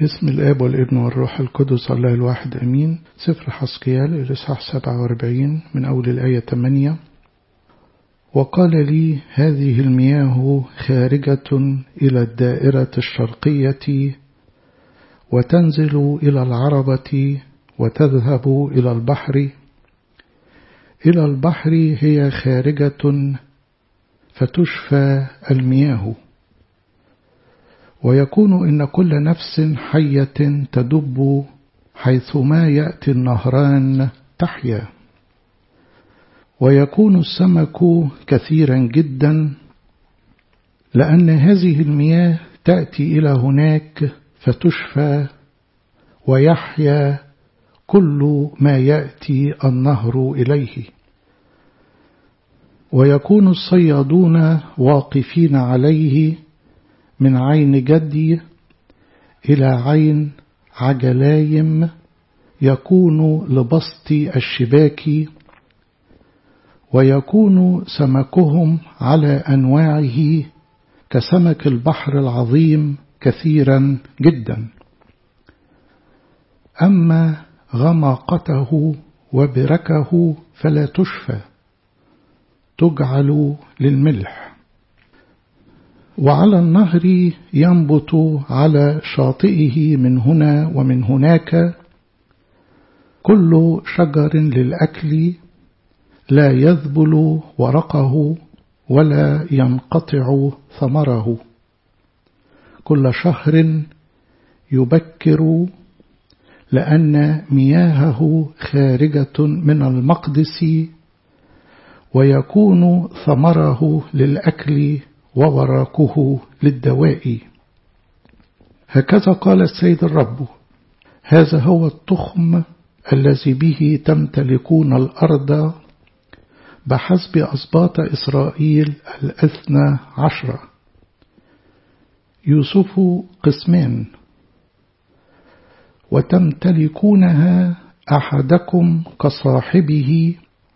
باسم الآب والابن والروح القدس الله الواحد أمين سفر حسقيال الإصحاح 47 من أول الآية 8 وقال لي هذه المياه خارجة إلى الدائرة الشرقية وتنزل إلى العربة وتذهب إلى البحر إلى البحر هي خارجة فتشفى المياه ويكون إن كل نفس حية تدب حيثما يأتي النهران تحيا ويكون السمك كثيرا جدا لأن هذه المياه تأتي إلى هناك فتشفى ويحيا كل ما يأتي النهر إليه ويكون الصيادون واقفين عليه من عين جدي إلى عين عجلايم يكون لبسط الشباك ويكون سمكهم على أنواعه كسمك البحر العظيم كثيرا جدا أما غماقته وبركه فلا تشفى تجعل للملح وعلى النهر ينبت على شاطئه من هنا ومن هناك كل شجر للأكل لا يذبل ورقه ولا ينقطع ثمره كل شهر يبكر لأن مياهه خارجة من المقدس ويكون ثمره للأكل ووراكه للدواء هكذا قال السيد الرب هذا هو التخم الذي به تمتلكون الأرض بحسب أسباط إسرائيل الأثنى عشرة يوسف قسمان وتمتلكونها أحدكم كصاحبه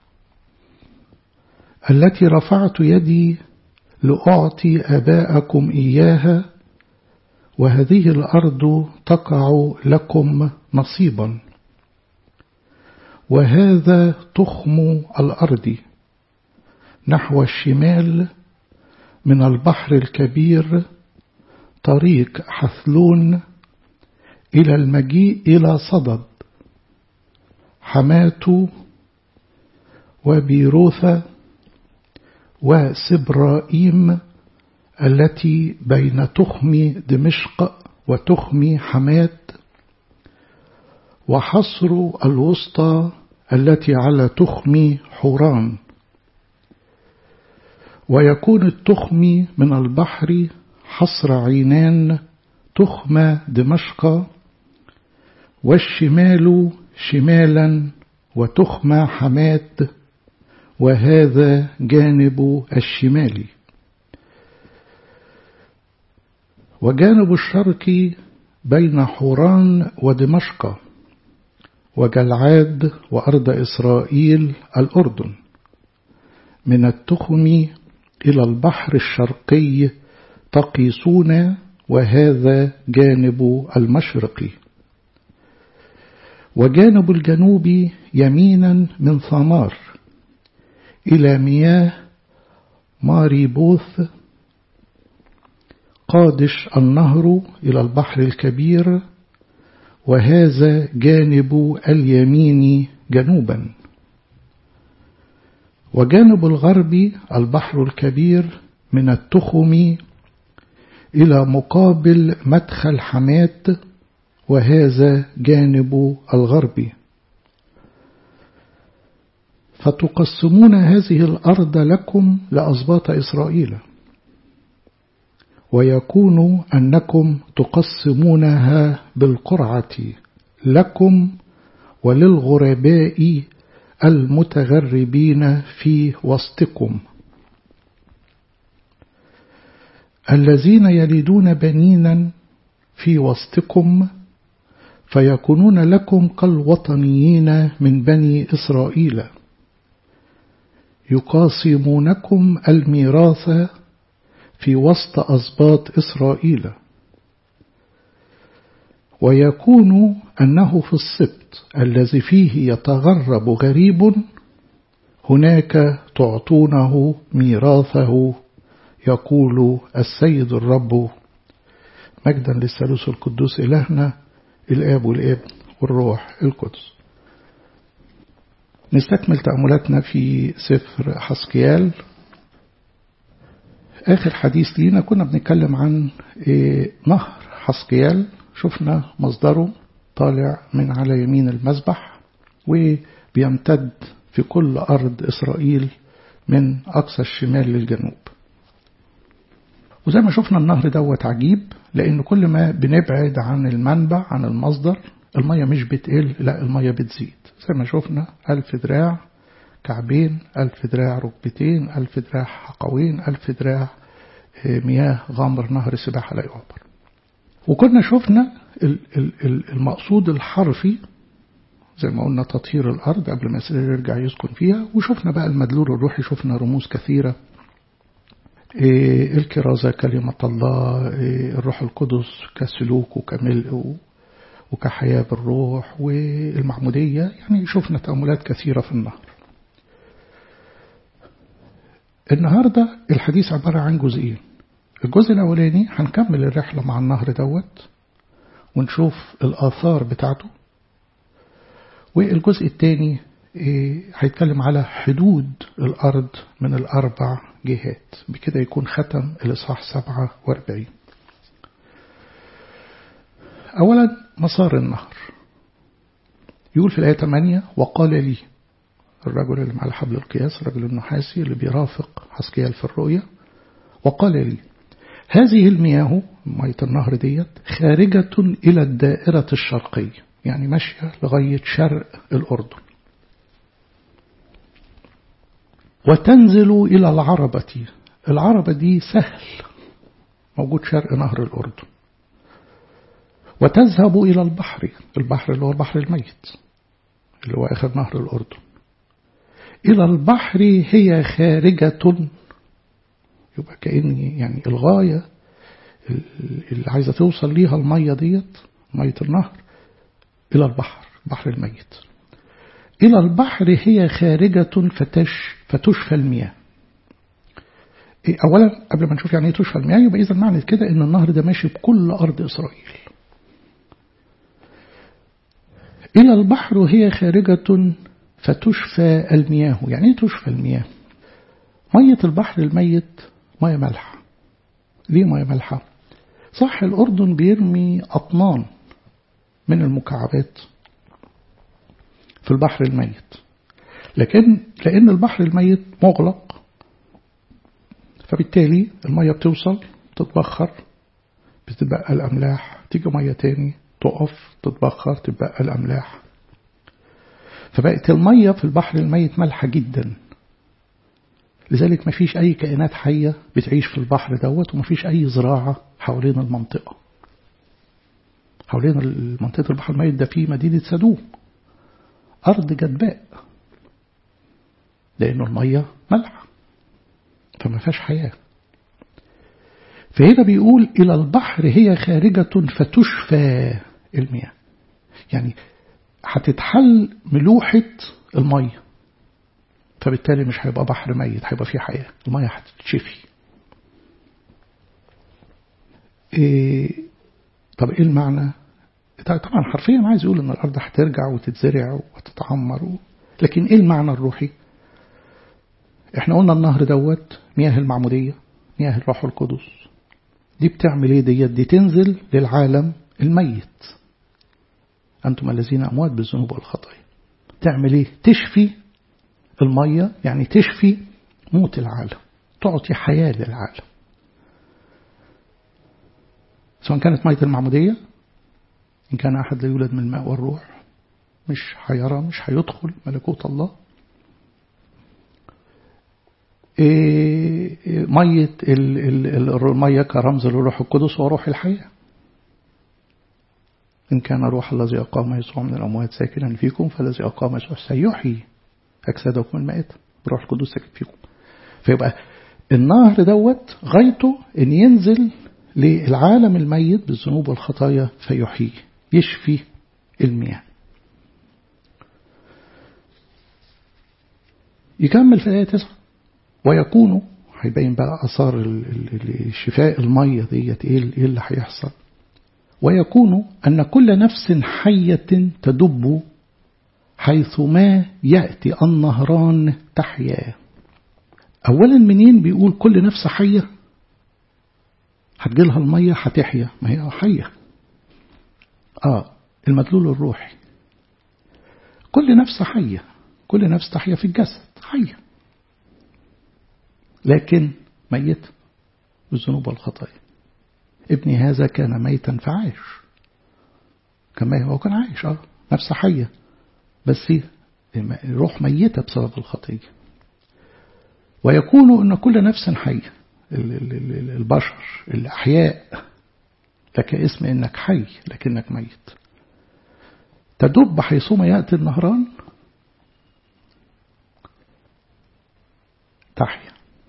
التي رفعت يدي لأعطي آباءكم إياها وهذه الأرض تقع لكم نصيبا وهذا تخم الأرض نحو الشمال من البحر الكبير طريق حثلون إلى المجيء إلى صدد حماة وبيروثة وسبرائيم التي بين تخم دمشق وتخم حماة وحصر الوسطى التي على تخم حوران ويكون التخم من البحر حصر عينان تخم دمشق والشمال شمالا وتخم حماة وهذا جانب الشمال وجانب الشرق بين حوران ودمشق وجلعاد وأرض إسرائيل الأردن من التخم إلى البحر الشرقي تقيسون وهذا جانب المشرق وجانب الجنوب يمينا من ثمار إلى مياه ماريبوث قادش النهر إلى البحر الكبير وهذا جانب اليمين جنوبا وجانب الغرب البحر الكبير من التخم إلى مقابل مدخل حماة وهذا جانب الغرب فتقسمون هذه الأرض لكم لأسباط إسرائيل ويكون أنكم تقسمونها بالقرعة لكم وللغرباء المتغربين في وسطكم الذين يلدون بنينا في وسطكم فيكونون لكم كالوطنيين من بني إسرائيل يقاسمونكم الميراث في وسط أسباط إسرائيل ويكون أنه في السبط الذي فيه يتغرب غريب هناك تعطونه ميراثه يقول السيد الرب مجدا للثالوث القدوس إلهنا الآب والابن والروح القدس نستكمل تأملاتنا في سفر حسكيال آخر حديث لينا كنا بنتكلم عن نهر حسكيال شفنا مصدره طالع من على يمين المذبح وبيمتد في كل أرض إسرائيل من أقصى الشمال للجنوب وزي ما شفنا النهر دوت عجيب لأن كل ما بنبعد عن المنبع عن المصدر المية مش بتقل لا المية بتزيد زي ما شفنا ألف دراع كعبين ألف دراع ركبتين ألف دراع حقوين ألف دراع مياه غمر نهر سباحة لا يعبر وكنا شفنا المقصود الحرفي زي ما قلنا تطهير الأرض قبل ما إسرائيل يرجع يسكن فيها وشفنا بقى المدلول الروحي شفنا رموز كثيرة الكرازة كلمة الله الروح القدس كسلوك وكملء وكحياة بالروح والمعمودية يعني شفنا تأملات كثيرة في النهر النهاردة الحديث عبارة عن جزئين الجزء الأولاني هنكمل الرحلة مع النهر دوت ونشوف الآثار بتاعته والجزء الثاني هيتكلم على حدود الأرض من الأربع جهات بكده يكون ختم الإصحاح 47 أولا مسار النهر يقول في الآية 8 وقال لي الرجل اللي على حبل القياس الرجل النحاسي اللي بيرافق حسكيال في الرؤية وقال لي هذه المياه مية النهر ديت خارجة إلى الدائرة الشرقية يعني ماشية لغاية شرق الأردن وتنزل إلى العربة العربة دي سهل موجود شرق نهر الأردن وتذهب إلى البحر البحر اللي هو البحر الميت اللي هو آخر نهر الأردن إلى البحر هي خارجة يبقى كأن يعني الغاية اللي عايزة توصل ليها المية ديت مية النهر إلى البحر بحر الميت إلى البحر هي خارجة فتش فتشفى المياه أولا قبل ما نشوف يعني ايه تشفى المياه يبقى إذا معنى كده إن النهر ده ماشي بكل أرض إسرائيل إلى البحر هي خارجة فتشفى المياه يعني ايه تشفى المياه مية البحر الميت مية مالحة ليه مية مالحة صح الأردن بيرمي أطنان من المكعبات في البحر الميت لكن لأن البحر الميت مغلق فبالتالي المية بتوصل تتبخر بتبقى الأملاح تيجي مية تاني تقف تتبخر تبقى الأملاح فبقت المية في البحر الميت مالحة جدا لذلك ما فيش أي كائنات حية بتعيش في البحر دوت وما فيش أي زراعة حوالين المنطقة حوالين منطقة البحر الميت ده في مدينة سدوم أرض جدباء لأنه المية ملح فما فيهاش حياة فهنا بيقول إلى البحر هي خارجة فتشفى المياه يعني هتتحل ملوحة المية فبالتالي مش هيبقى بحر ميت هيبقى فيه حياة المية هتتشفي إيه طب ايه المعنى طبعا حرفيا عايز يقول ان الارض هترجع وتتزرع وتتعمر و... لكن ايه المعنى الروحي احنا قلنا النهر دوت مياه المعمودية مياه الروح القدس دي بتعمل ايه ديت دي تنزل للعالم الميت أنتم الذين أموات بالذنوب والخطايا تعمل إيه تشفي المية يعني تشفي موت العالم تعطي حياة للعالم سواء كانت مية المعمودية إن كان أحد لا يولد من الماء والروح مش هيرى مش هيدخل ملكوت الله إيه مية المية كرمز للروح القدس وروح الحياة إن كان روح الذي أقام يسوع من الأموات ساكنا فيكم فالذي أقام يسوع سيحيي أجسادكم المائتة بروح القدس ساكن فيكم فيبقى النهر دوت غايته إن ينزل للعالم الميت بالذنوب والخطايا فيحييه يشفي المياه يكمل في الآية 9 ويكون هيبين بقى أثار الشفاء المية ديت إيه اللي هيحصل ويكون أن كل نفس حية تدب حيثما يأتي النهران تحيا أولا منين بيقول كل نفس حية هتجيلها المية هتحيا ما هي حية آه المدلول الروحي كل نفس حية كل نفس تحيا في الجسد حية لكن ميت بالذنوب والخطايا ابني هذا كان ميتا فعاش كما هو كان عايش اه نفس حية بس روح ميتة بسبب الخطية ويكون أن كل نفس حية البشر الأحياء لك اسم إنك حي لكنك ميت تدب حيثما يأتي النهران تحيا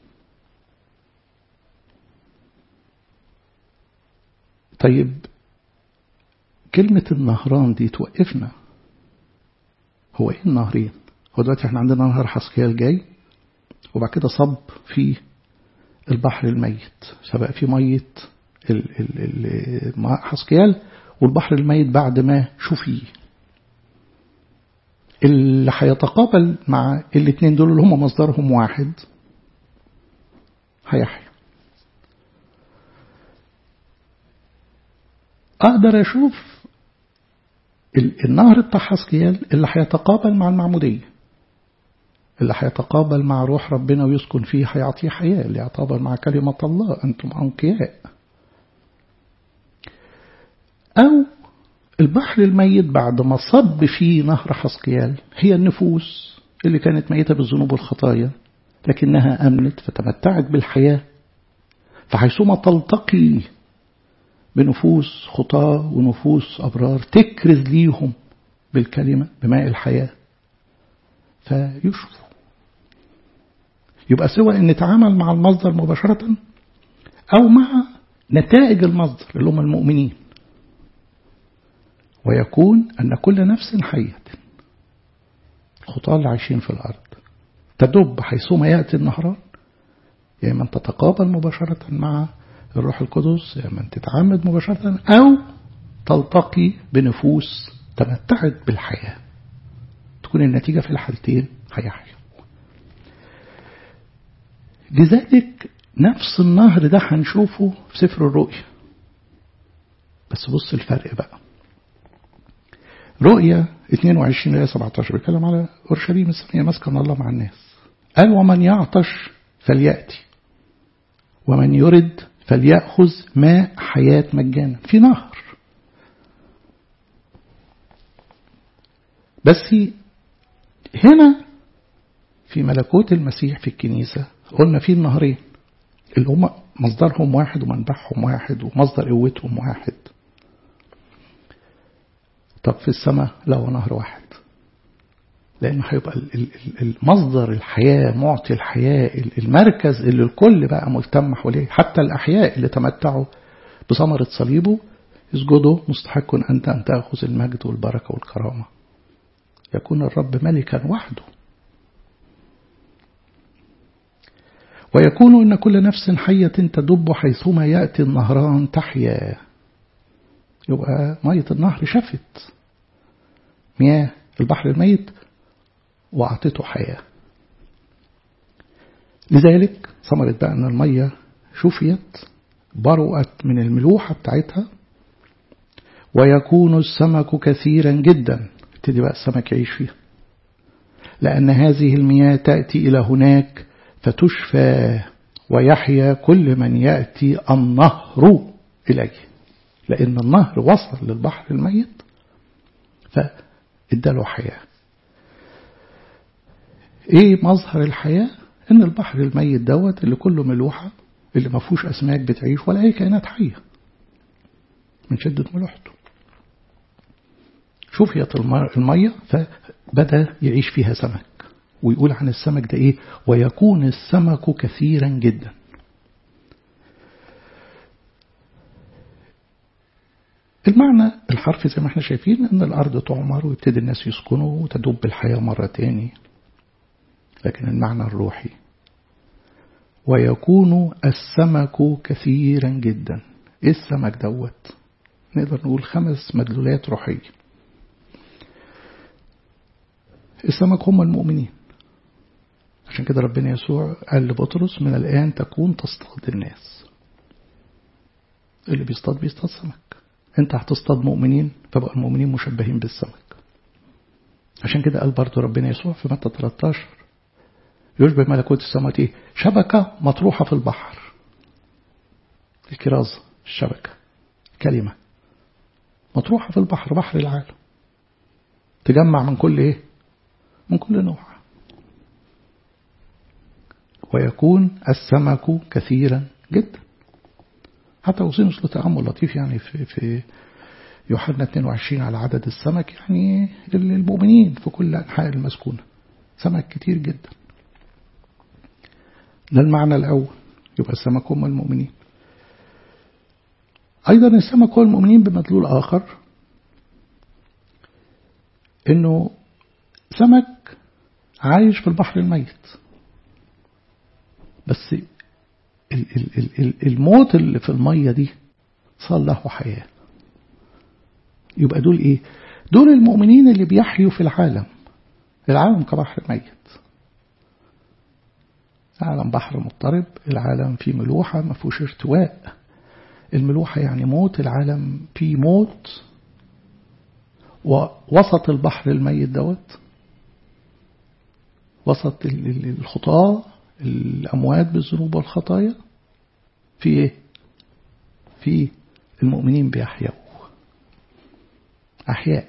طيب كلمة النهران دي توقفنا هو ايه النهرين هو دلوقتي احنا عندنا نهر حسكيال جاي وبعد كده صب في البحر الميت سبق في ميت حسكيال والبحر الميت بعد ما شفي اللي هيتقابل مع الاثنين دول اللي هم مصدرهم واحد هيحيا أقدر أشوف النهر بتاع حسكيال اللي هيتقابل مع المعمودية اللي هيتقابل مع روح ربنا ويسكن فيه هيعطيه حياة اللي يتقابل مع كلمة الله أنتم أنقياء أو البحر الميت بعد ما صب فيه نهر حسقيال هي النفوس اللي كانت ميتة بالذنوب والخطايا لكنها أمنت فتمتعت بالحياة فحيثما تلتقي بنفوس خطاة ونفوس أبرار تكرز ليهم بالكلمة بماء الحياة فيشفوا يبقى سواء ان نتعامل مع المصدر مباشرة أو مع نتائج المصدر اللي هم المؤمنين ويكون أن كل نفس حية الخطاة اللي عايشين في الأرض تدب حيثما يأتي النهران يا إما تتقابل مباشرة مع الروح القدس يا إما تتعامد مباشرة أو تلتقي بنفوس تمتعت بالحياة تكون النتيجة في الحالتين هيحيا لذلك نفس النهر ده هنشوفه في سفر الرؤيا بس بص الفرق بقى رؤيا 22 آية 17 بيتكلم على أورشليم السمية مسكن الله مع الناس قال ومن يعطش فليأتي ومن يرد فليأخذ ماء حياة مجانا في نهر بس هنا في ملكوت المسيح في الكنيسة قلنا في النهرين اللي هم مصدرهم واحد ومنبعهم واحد ومصدر قوتهم واحد طب في السماء لا هو نهر واحد لأنه هيبقى المصدر الحياة معطي الحياة المركز اللي الكل بقى ملتم حواليه حتى الأحياء اللي تمتعوا بثمرة صليبه اسجدوا مستحق أنت أن تأخذ المجد والبركة والكرامة يكون الرب ملكا وحده ويكون إن كل نفس حية تدب حيثما يأتي النهران تحيا يبقى مية النهر شفت مياه البحر الميت وأعطته حياة لذلك ثمرت بقى أن المية شفيت برؤت من الملوحة بتاعتها ويكون السمك كثيرا جدا ابتدي بقى السمك يعيش فيها لأن هذه المياه تأتي إلى هناك فتشفى ويحيا كل من يأتي النهر إليه لأن النهر وصل للبحر الميت فاداله حياة ايه مظهر الحياة ان البحر الميت دوت اللي كله ملوحة اللي ما فيهوش اسماك بتعيش ولا اي كائنات حية من شدة ملوحته شفيت المية فبدأ يعيش فيها سمك ويقول عن السمك ده ايه ويكون السمك كثيرا جدا المعنى الحرفي زي ما احنا شايفين ان الارض تعمر ويبتدي الناس يسكنوا وتدب الحياة مرة تاني لكن المعنى الروحي ويكون السمك كثيرا جدا ايه السمك دوت نقدر نقول خمس مدلولات روحية السمك هم المؤمنين عشان كده ربنا يسوع قال لبطرس من الآن تكون تصطاد الناس اللي بيصطاد بيصطاد سمك انت هتصطاد مؤمنين فبقى المؤمنين مشبهين بالسمك عشان كده قال برضه ربنا يسوع في متى 13 يشبه ملكوت السماوات ايه شبكة مطروحة في البحر الكرازة الشبكة كلمة مطروحة في البحر بحر العالم تجمع من كل ايه من كل نوع ويكون السمك كثيرا جدا حتى أوزينوس له تأمل لطيف يعني في, في يوحنا 22 على عدد السمك يعني المؤمنين في كل أنحاء المسكونة سمك كتير جدا ده المعنى الأول يبقى السمك هم المؤمنين أيضا السمك هو المؤمنين بمدلول آخر إنه سمك عايش في البحر الميت بس الموت اللي في المية دي صار له حياة يبقى دول ايه دول المؤمنين اللي بيحيوا في العالم العالم كبحر ميت العالم بحر مضطرب العالم فيه ملوحة ما فيهوش ارتواء الملوحة يعني موت العالم فيه موت ووسط البحر الميت دوت وسط الخطاة الأموات بالذنوب والخطايا في إيه؟ في المؤمنين بيحيوا أحياء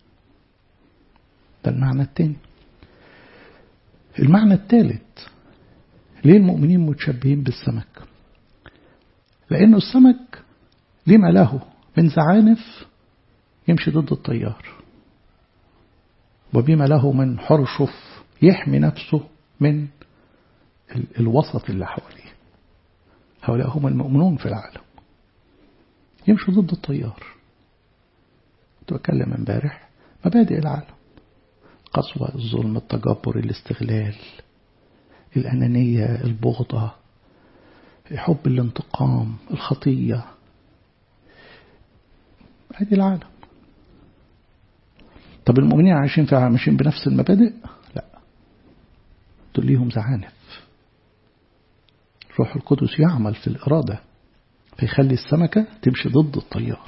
ده المعنى الثاني المعنى الثالث ليه المؤمنين متشبهين بالسمك لأنه السمك لما له من زعانف يمشي ضد الطيار وبما له من حرشف يحمي نفسه من الوسط اللي حواليه هؤلاء هم المؤمنون في العالم يمشوا ضد الطيار كنت بتكلم امبارح مبادئ العالم القسوة الظلم التجبر الاستغلال الأنانية البغضة حب الانتقام الخطية هذه العالم طب المؤمنين عايشين في ماشيين بنفس المبادئ لا دول ليهم زعانف الروح القدس يعمل في الإرادة فيخلي السمكة تمشي ضد الطيار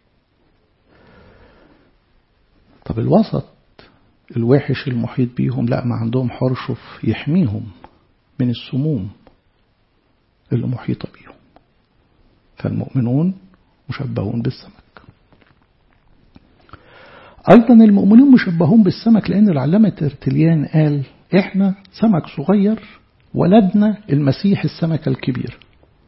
طب الوسط الوحش المحيط بيهم لا ما عندهم حرشف يحميهم من السموم اللي محيطة بيهم فالمؤمنون مشبهون بالسمك أيضا المؤمنون مشبهون بالسمك لأن العلامة ترتليان قال إحنا سمك صغير ولدنا المسيح السمكة الكبير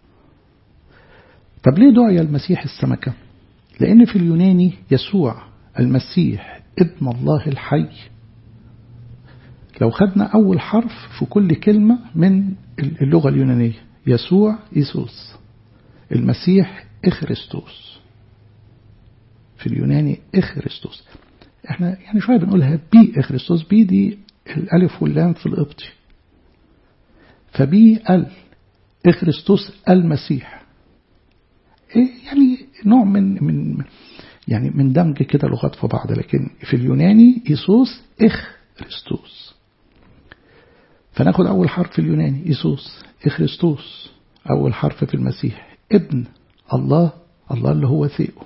طب ليه دعي المسيح السمكة لأن في اليوناني يسوع المسيح ابن الله الحي لو خدنا أول حرف في كل كلمة من اللغة اليونانية يسوع إيسوس المسيح إخريستوس في اليوناني إخريستوس احنا يعني شوية بنقولها بي إخريستوس بي دي الألف واللام في القبطي فبي ال إخريستوس المسيح إيه يعني نوع من من يعني من دمج كده لغات في بعض لكن في اليوناني إيسوس إخريستوس فناخد أول حرف في اليوناني إيسوس إخريستوس أول حرف في المسيح ابن الله الله اللي هو ثيو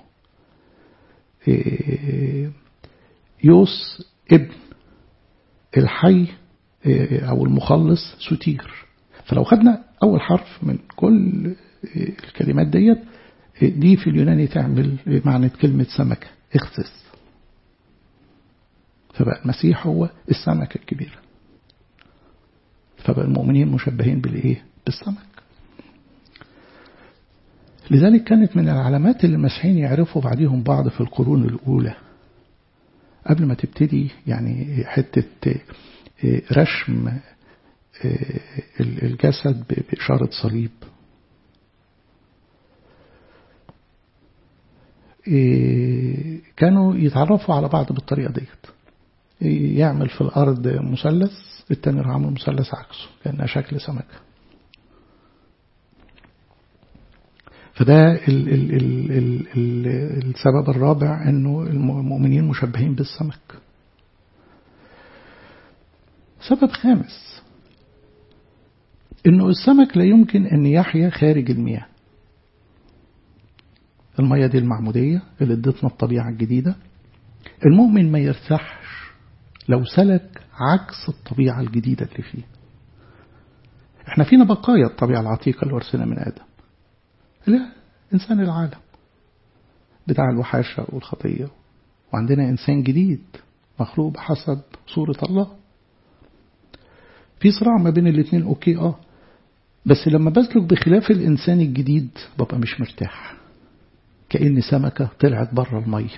يوس ابن الحي أو المخلص ستير فلو خدنا أول حرف من كل الكلمات ديت دي في اليوناني تعمل معنى كلمة سمكة اخسس فبقى المسيح هو السمكة الكبيرة فبقى المؤمنين مشبهين بالإيه؟ بالسمك لذلك كانت من العلامات اللي المسيحيين يعرفوا بعضهم بعض في القرون الأولى قبل ما تبتدي يعني حتة رشم الجسد بإشارة صليب كانوا يتعرفوا على بعض بالطريقة ديت يعمل في الأرض مثلث التاني راح عامل مثلث عكسه كأنها شكل سمكة فده ال ال ال ال ال السبب الرابع انه المؤمنين مشبهين بالسمك سبب خامس انه السمك لا يمكن ان يحيا خارج المياه المياه دي المعمودية اللي ادتنا الطبيعة الجديدة المؤمن ما يرتاحش لو سلك عكس الطبيعة الجديدة اللي فيه احنا فينا بقايا الطبيعة العتيقة اللي ورثنا من آدم لا إنسان العالم بتاع الوحاشة والخطية وعندنا إنسان جديد مخلوق بحسب صورة الله في صراع ما بين الاثنين أوكي آه بس لما بسلك بخلاف الإنسان الجديد ببقى مش مرتاح كأن سمكة طلعت بره المية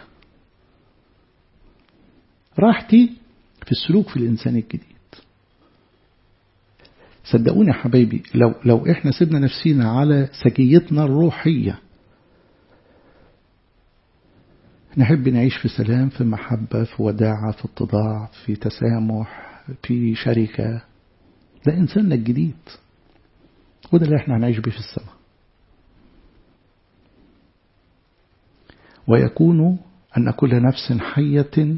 راحتي في السلوك في الإنسان الجديد صدقوني يا حبايبي لو لو احنا سيبنا نفسينا على سجيتنا الروحية نحب نعيش في سلام في محبة في وداعة في اتضاع في تسامح في شركة ده إنساننا الجديد وده اللي احنا هنعيش بيه في السماء ويكون أن كل نفس حية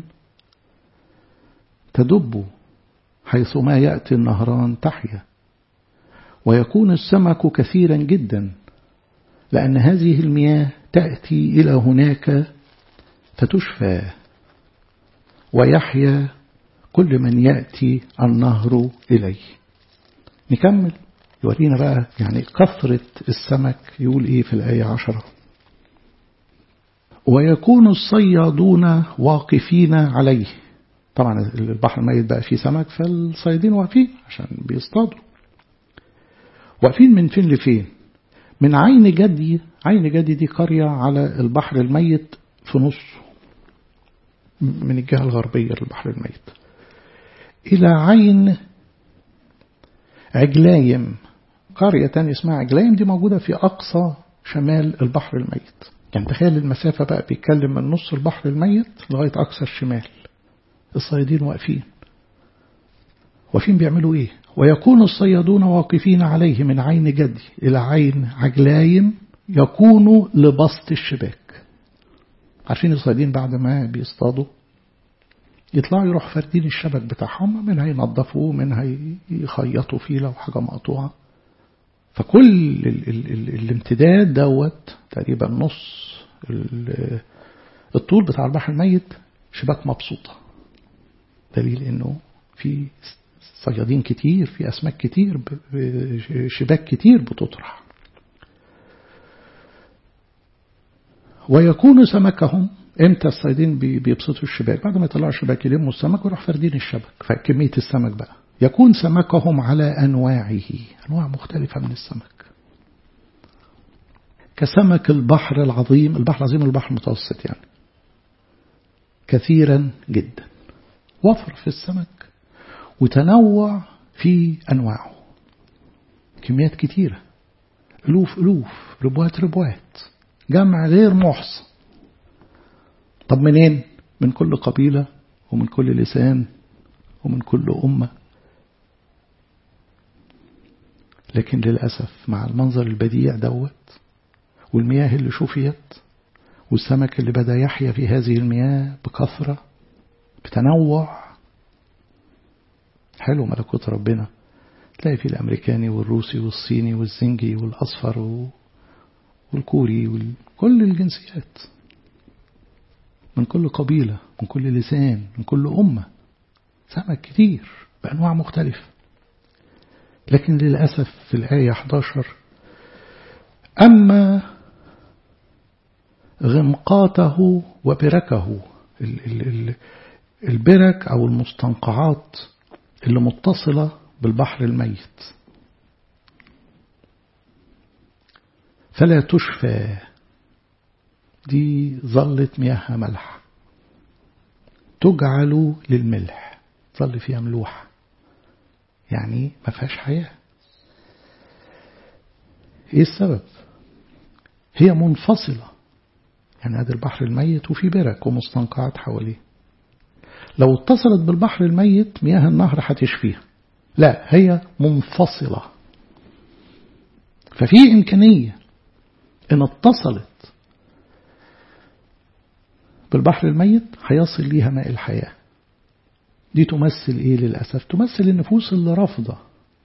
تدب حيثما يأتي النهران تحيا ويكون السمك كثيرا جدا لأن هذه المياه تأتي إلى هناك فتشفى ويحيا كل من يأتي النهر إليه نكمل يورينا بقى يعني كثرة السمك يقول إيه في الآية عشرة ويكون الصيادون واقفين عليه طبعا البحر الميت بقى فيه سمك فالصيادين واقفين عشان بيصطادوا واقفين من فين لفين من عين جدي عين جدي دي قرية على البحر الميت في نصه من الجهة الغربية للبحر الميت إلى عين عجلايم قرية تانية اسمها عجلايم دي موجودة في أقصى شمال البحر الميت يعني تخيل المسافة بقى بيتكلم من نص البحر الميت لغاية أقصى الشمال الصيادين واقفين واقفين بيعملوا ايه ويكون الصيادون واقفين عليه من عين جدي إلى عين عجلايم يكون لبسط الشباك عارفين الصيادين بعد ما بيصطادوا يطلعوا يروحوا فاردين الشبك بتاعهم منها ينظفوه منها يخيطوا فيه لو حاجة مقطوعة فكل ال ال ال الامتداد دوت تقريبا نص الطول بتاع البحر الميت شباك مبسوطة دليل انه في صيادين كتير في أسماك كتير شباك كتير بتطرح ويكون سمكهم امتى الصيادين بيبسطوا الشباك بعد ما يطلعوا الشباك يلموا السمك ويروح فاردين الشبك فكمية السمك بقى يكون سمكهم على أنواعه أنواع مختلفة من السمك كسمك البحر العظيم البحر العظيم البحر المتوسط يعني كثيرا جدا وفر في السمك وتنوع في أنواعه كميات كتيرة ألوف ألوف ربوات ربوات جمع غير محصى طب منين من كل قبيلة ومن كل لسان ومن كل أمة لكن للأسف مع المنظر البديع دوت والمياه اللي شفيت والسمك اللي بدأ يحيا في هذه المياه بكثرة بتنوع حلو ملكوت ربنا تلاقي فيه الأمريكاني والروسي والصيني والزنجي والأصفر والكوري وكل الجنسيات من كل قبيلة من كل لسان من كل أمة سمك كتير بأنواع مختلفة لكن للأسف في الآية 11 أما غمقاته وبركه البرك أو المستنقعات اللي متصلة بالبحر الميت فلا تشفى دي ظلت مياهها ملح تجعل للملح ظل فيها ملوحة يعني ما فيهاش حياة ايه السبب هي منفصلة يعني هذا البحر الميت وفي برك ومستنقعات حواليه لو اتصلت بالبحر الميت مياه النهر هتشفيها لا هي منفصلة ففي إمكانية إن اتصلت بالبحر الميت هيصل ليها ماء الحياة دي تمثل إيه للأسف تمثل النفوس اللي رافضة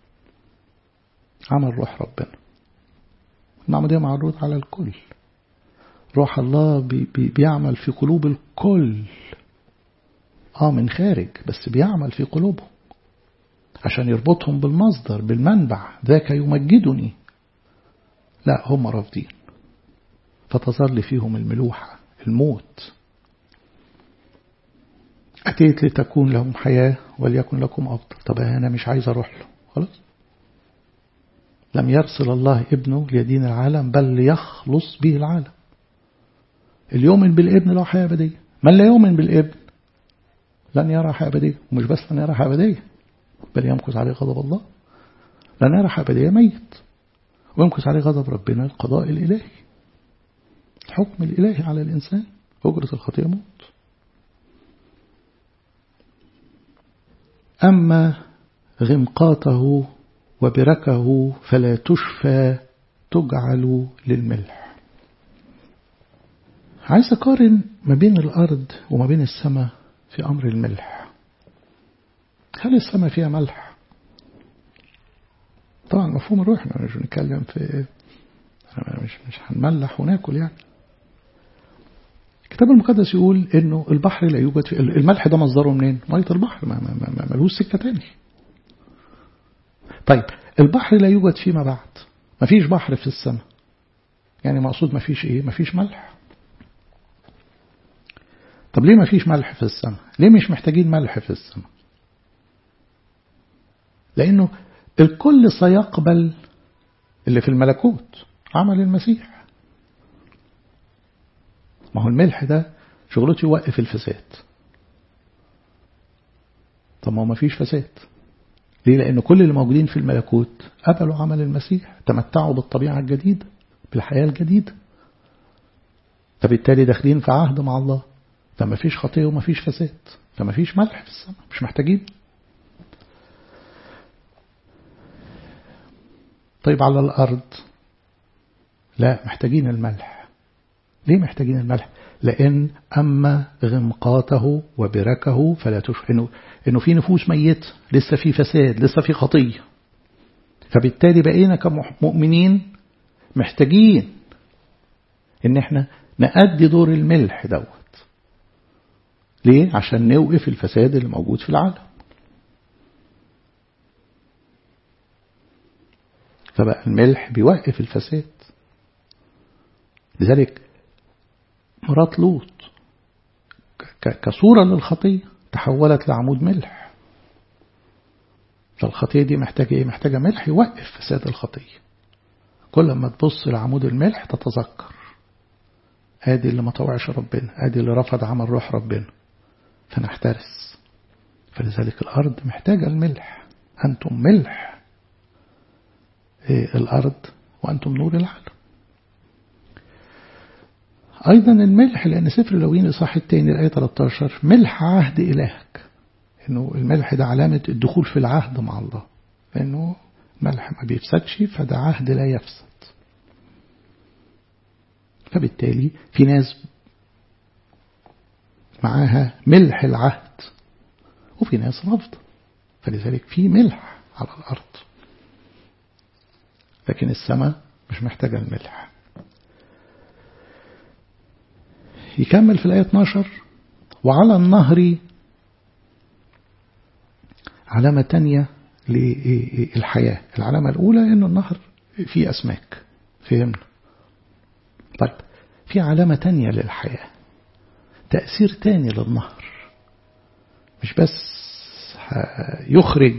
عمل روح ربنا المعمودية معروض على الكل روح الله بي بي بيعمل في قلوب الكل آه من خارج بس بيعمل في قلوبهم عشان يربطهم بالمصدر بالمنبع ذاك يمجدني لا هم رافضين فتظل فيهم الملوحة الموت أتيت لتكون لهم حياة وليكن لكم أفضل طب أنا مش عايز أروح له خلاص لم يرسل الله ابنه ليدين العالم بل ليخلص به العالم اليوم بالابن له حياة أبدية من لا يؤمن بالابن لن يرى حياة أبدية ومش بس لن يرى حياة أبدية بل يمكث عليه غضب الله لن يرى حياة أبدية ميت ويمكث عليه غضب ربنا القضاء الإلهي الحكم الإلهي على الإنسان أجرة الخطيئة موت أما غمقاته وبركه فلا تشفى تجعل للملح عايز أقارن ما بين الأرض وما بين السماء في أمر الملح هل السماء فيها ملح طبعا مفهوم الروح احنا مش بنتكلم في مش مش هنملح وناكل يعني الكتاب المقدس يقول انه البحر لا يوجد في الملح ده مصدره منين ميه البحر ما, ما, ما, ما ملوش سكه تاني طيب البحر لا يوجد فيما بعد ما فيش بحر في السماء يعني مقصود ما فيش ايه ما فيش ملح طب ليه ما فيش ملح في السماء ليه مش محتاجين ملح في السماء لانه الكل سيقبل اللي في الملكوت عمل المسيح ما هو الملح ده شغلته يوقف الفساد طب ما هو ما فيش فساد ليه لأن كل اللي موجودين في الملكوت قبلوا عمل المسيح تمتعوا بالطبيعة الجديدة بالحياة الجديدة فبالتالي داخلين في عهد مع الله فما فيش خطية وما فيش فساد فما فيش ملح في السماء مش محتاجين طيب على الأرض لا محتاجين الملح ليه محتاجين الملح لأن أما غمقاته وبركه فلا تشفى إنه, إنه في نفوس ميتة لسه في فساد لسه في خطية فبالتالي بقينا كمؤمنين محتاجين إن احنا نأدي دور الملح دوت ليه؟ عشان نوقف الفساد اللي موجود في العالم فبقى الملح بيوقف الفساد لذلك مرات لوط كصورة للخطية تحولت لعمود ملح فالخطية دي محتاجة ايه محتاجة ملح يوقف فساد الخطية كل ما تبص لعمود الملح تتذكر ادي اللي ما طوعش ربنا ادي اللي رفض عمل روح ربنا فنحترس فلذلك الأرض محتاجة الملح أنتم ملح إيه الأرض وأنتم نور العالم أيضا الملح لأن سفر لوين الإصحاح الثاني الآية 13 ملح عهد إلهك إنه الملح ده علامة الدخول في العهد مع الله لأنه ملح ما بيفسدش فده عهد لا يفسد فبالتالي في ناس معاها ملح العهد وفي ناس رفض فلذلك في ملح على الأرض لكن السماء مش محتاجة الملح يكمل في الآية 12 وعلى النهر علامة تانية للحياة العلامة الأولى أنه النهر فيه أسماك فهمنا طيب في علامة تانية للحياة تأثير تاني للنهر مش بس يخرج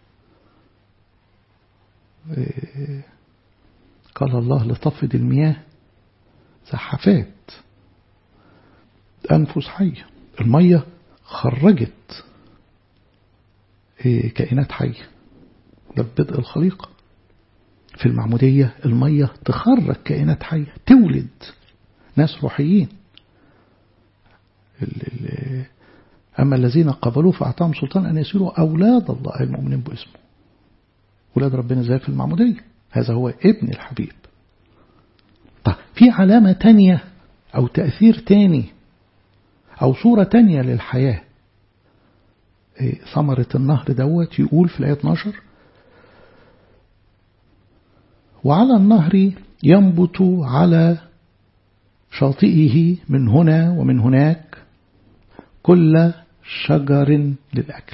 قال الله لتفض المياه زحفات أنفس حية المية خرجت كائنات حية ده بدء الخليقة في المعمودية المية تخرج كائنات حية تولد ناس روحيين أما الذين قبلوه فأعطاهم سلطان أن يصيروا أولاد الله المؤمنين باسمه أولاد ربنا زي في المعمودية هذا هو ابن الحبيب طيب في علامة تانية أو تأثير تاني أو صورة تانية للحياة ثمرة النهر دوت يقول في الآية 12 وعلى النهر ينبت على شاطئه من هنا ومن هناك كل شجر للأكل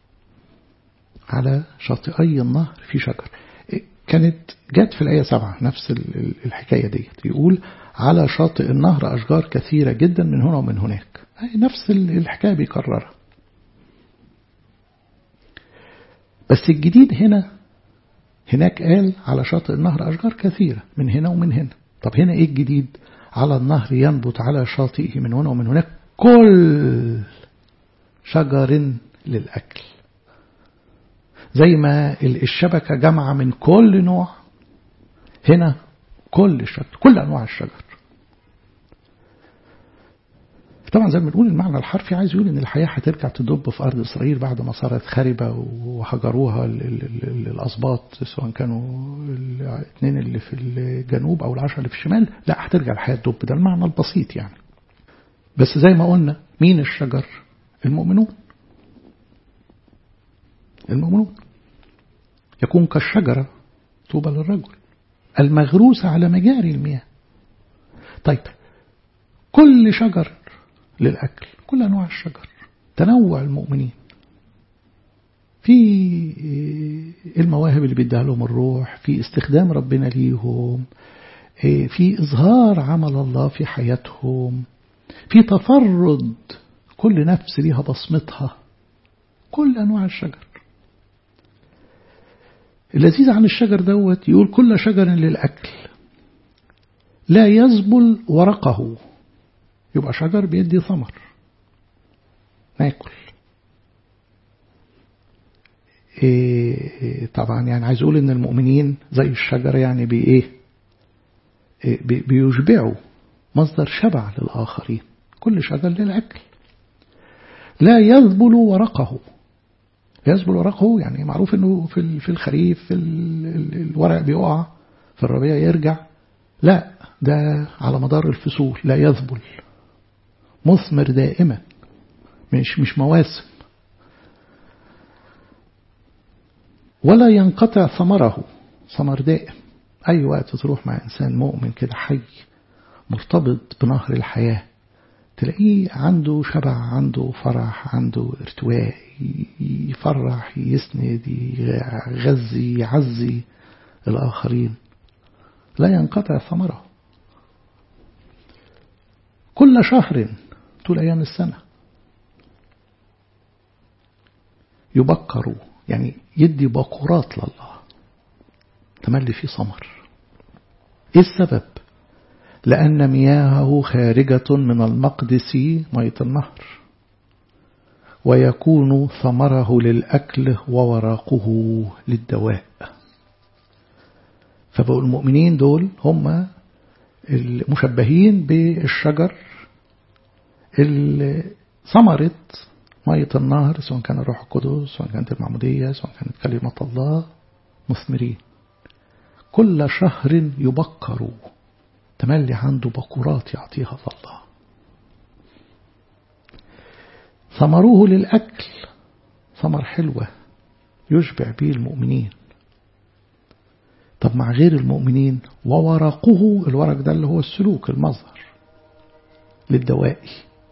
على شاطئي النهر في شجر كانت جت في الآية سبعة نفس الحكاية دي يقول على شاطئ النهر أشجار كثيرة جدا من هنا ومن هناك نفس الحكاية بيكررها بس الجديد هنا هناك قال على شاطئ النهر أشجار كثيرة من هنا ومن هنا طب هنا إيه الجديد على النهر ينبت على شاطئه من هنا ومن هناك كل شجر للأكل زي ما الشبكة جامعة من كل نوع هنا كل الشجر كل أنواع الشجر طبعا زي ما بنقول المعنى الحرفي عايز يقول ان الحياة هترجع تدب في أرض إسرائيل بعد ما صارت خربة وهجروها الأسباط سواء كانوا الاثنين اللي في الجنوب أو العشرة اللي في الشمال لا هترجع الحياة تدب ده المعنى البسيط يعني بس زي ما قلنا مين الشجر المؤمنون المؤمنون يكون كالشجرة طوبى للرجل المغروسة على مجاري المياه طيب كل شجر للأكل كل أنواع الشجر تنوع المؤمنين في المواهب اللي بيديها لهم الروح في استخدام ربنا ليهم في إظهار عمل الله في حياتهم في تفرد كل نفس ليها بصمتها كل أنواع الشجر اللذيذ عن الشجر دوت يقول كل شجر للأكل لا يزبل ورقه يبقى شجر بيدي ثمر ناكل إيه طبعا يعني عايز اقول ان المؤمنين زي الشجر يعني بي ايه, إيه بي بيشبعوا مصدر شبع للآخرين كل شجر للأكل لا يذبل ورقه يذبل ورقه يعني معروف انه في في الخريف الورق بيقع في الربيع يرجع لا ده على مدار الفصول لا يذبل مثمر دائما مش مش مواسم ولا ينقطع ثمره ثمر دائم أي وقت تروح مع إنسان مؤمن كده حي مرتبط بنهر الحياة تلاقيه عنده شبع عنده فرح عنده ارتواء يفرح يسند يغذي يعزي الآخرين لا ينقطع ثمره كل شهر طول أيام السنة يبكر يعني يدي بكرات لله تملي فيه ثمر ايه السبب لأن مياهه خارجة من المقدس مية النهر ويكون ثمره للأكل وورقه للدواء فبقوا المؤمنين دول هم المشبهين بالشجر اللي ثمرت مية النهر سواء كان الروح القدس سواء كانت المعمودية سواء كانت كلمة الله مثمرين كل شهر يبكر تملي عنده بكرات يعطيها الله ثمره للأكل ثمر حلوة يشبع به المؤمنين طب مع غير المؤمنين وورقه الورق ده اللي هو السلوك المظهر للدوائي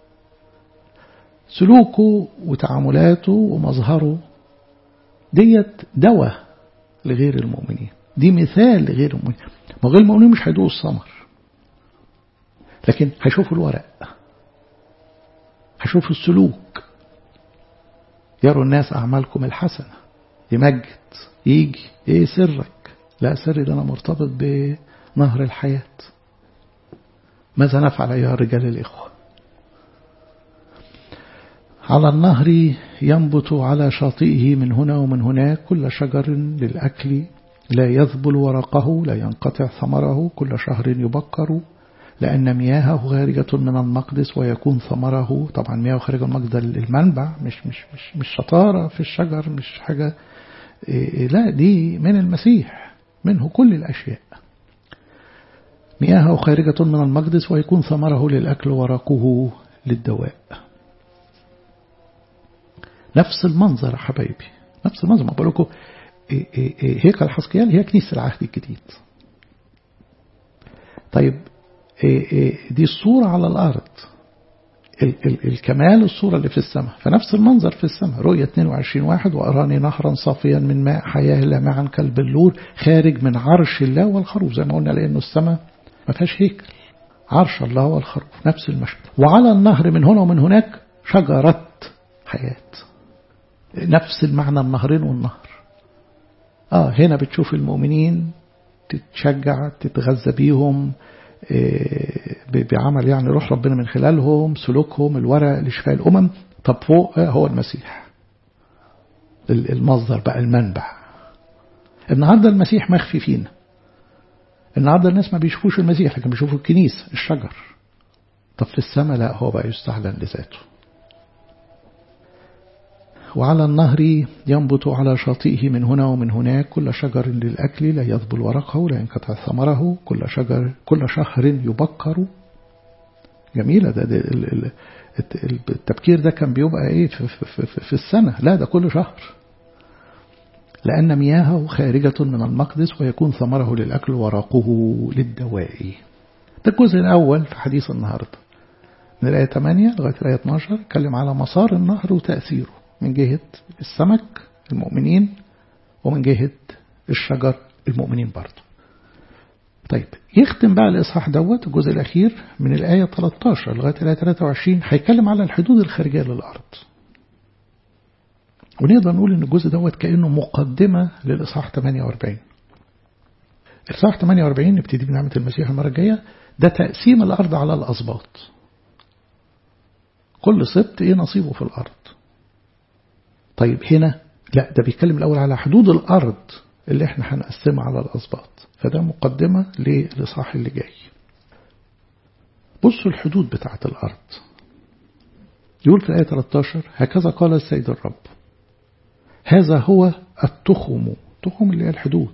سلوكه وتعاملاته ومظهره ديت دواء لغير المؤمنين دي مثال لغير المؤمنين ما غير المؤمنين مش هيدوقوا الثمر لكن هيشوفوا الورق هيشوفوا السلوك يروا الناس أعمالكم الحسنة يمجد يجي ايه سرك لا سري ده أنا مرتبط بنهر الحياة ماذا نفعل أيها الرجال الإخوة على النهر ينبت على شاطئه من هنا ومن هناك كل شجر للأكل لا يذبل ورقه لا ينقطع ثمره كل شهر يبكر لأن مياهه خارجة من المقدس ويكون ثمره طبعا مياه خارجة من المقدس المنبع مش مش مش مش شطارة في الشجر مش حاجة لا دي من المسيح منه كل الأشياء مياهه خارجة من المقدس ويكون ثمره للأكل ورقه للدواء نفس المنظر يا حبايبي نفس المنظر ما بقول لكم هيكل حسكيال هي كنيسة العهد الجديد طيب دي الصورة على الأرض الكمال الصورة اللي في السماء فنفس المنظر في السماء رؤية 22 واحد وأراني نهرا صافيا من ماء حياة لامعا كالبلور خارج من عرش الله والخروف زي ما قلنا لأنه السماء ما فيهاش هيكل عرش الله والخروف نفس المشهد وعلى النهر من هنا ومن هناك شجرة حياة نفس المعنى النهرين والنهر آه هنا بتشوف المؤمنين تتشجع تتغذى بيهم بعمل يعني روح ربنا من خلالهم سلوكهم الورق لشفاء الأمم طب فوق هو المسيح المصدر بقى المنبع النهاردة المسيح مخفي فينا النهاردة الناس ما بيشوفوش المسيح لكن بيشوفوا الكنيسة الشجر طب في السماء لا هو بقى يستعلن لذاته وعلى النهر ينبت على شاطئه من هنا ومن هناك كل شجر للأكل لا يذبل ورقه لا ينقطع ثمره كل شجر كل شهر يبكر جميلة ده, ده التبكير ده كان بيبقى ايه في, في, في, في السنة لا ده كل شهر لأن مياهه خارجة من المقدس ويكون ثمره للأكل ورقه للدواء ده الجزء الأول في حديث النهاردة من الآية 8 لغاية الآية 12 اتكلم على مسار النهر وتأثيره من جهة السمك المؤمنين ومن جهة الشجر المؤمنين برضه طيب يختم بقى الإصحاح دوت الجزء الأخير من الآية 13 لغاية الآية 23 هيتكلم على الحدود الخارجية للأرض ونقدر نقول إن الجزء دوت كأنه مقدمة للإصحاح 48 الإصحاح 48 نبتدي بنعمة المسيح المرة الجاية ده تقسيم الأرض على الأسباط كل سبط إيه نصيبه في الأرض طيب هنا لا ده بيتكلم الأول على حدود الأرض اللي احنا هنقسمها على الأسباط فده مقدمة للإصحاح اللي جاي بصوا الحدود بتاعة الأرض يقول في الآية 13 هكذا قال السيد الرب هذا هو التخم تخم اللي هي الحدود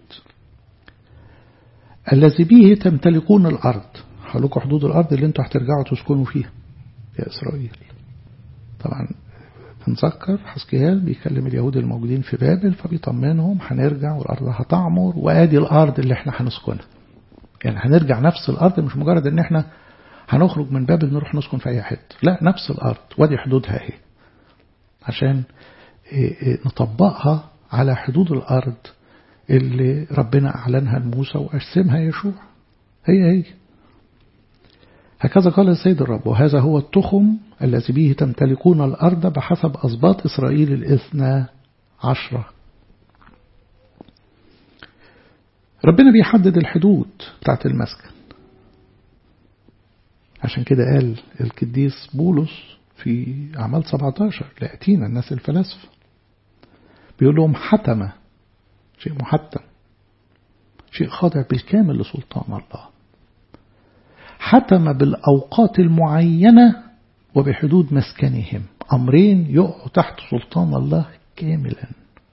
الذي به تمتلكون الأرض هقول حدود الأرض اللي انتوا هترجعوا تسكنوا فيها يا إسرائيل طبعا بنذكر حسكيال بيكلم اليهود الموجودين في بابل فبيطمنهم هنرجع والأرض هتعمر وادي الأرض اللي احنا هنسكنها يعني هنرجع نفس الأرض مش مجرد ان احنا هنخرج من بابل نروح نسكن في أي حتة لا نفس الأرض وادي حدودها اهي عشان نطبقها على حدود الأرض اللي ربنا أعلنها لموسى وقسمها يشوع هي هي هكذا قال السيد الرب وهذا هو التخم الذي به تمتلكون الأرض بحسب أسباط إسرائيل الإثنى عشرة ربنا بيحدد الحدود بتاعت المسكن عشان كده قال القديس بولس في أعمال 17 لأتينا الناس الفلاسفة بيقول لهم حتم شيء محتم شيء خاضع بالكامل لسلطان الله حتم بالأوقات المعينة وبحدود مسكنهم أمرين يقعوا تحت سلطان الله كاملا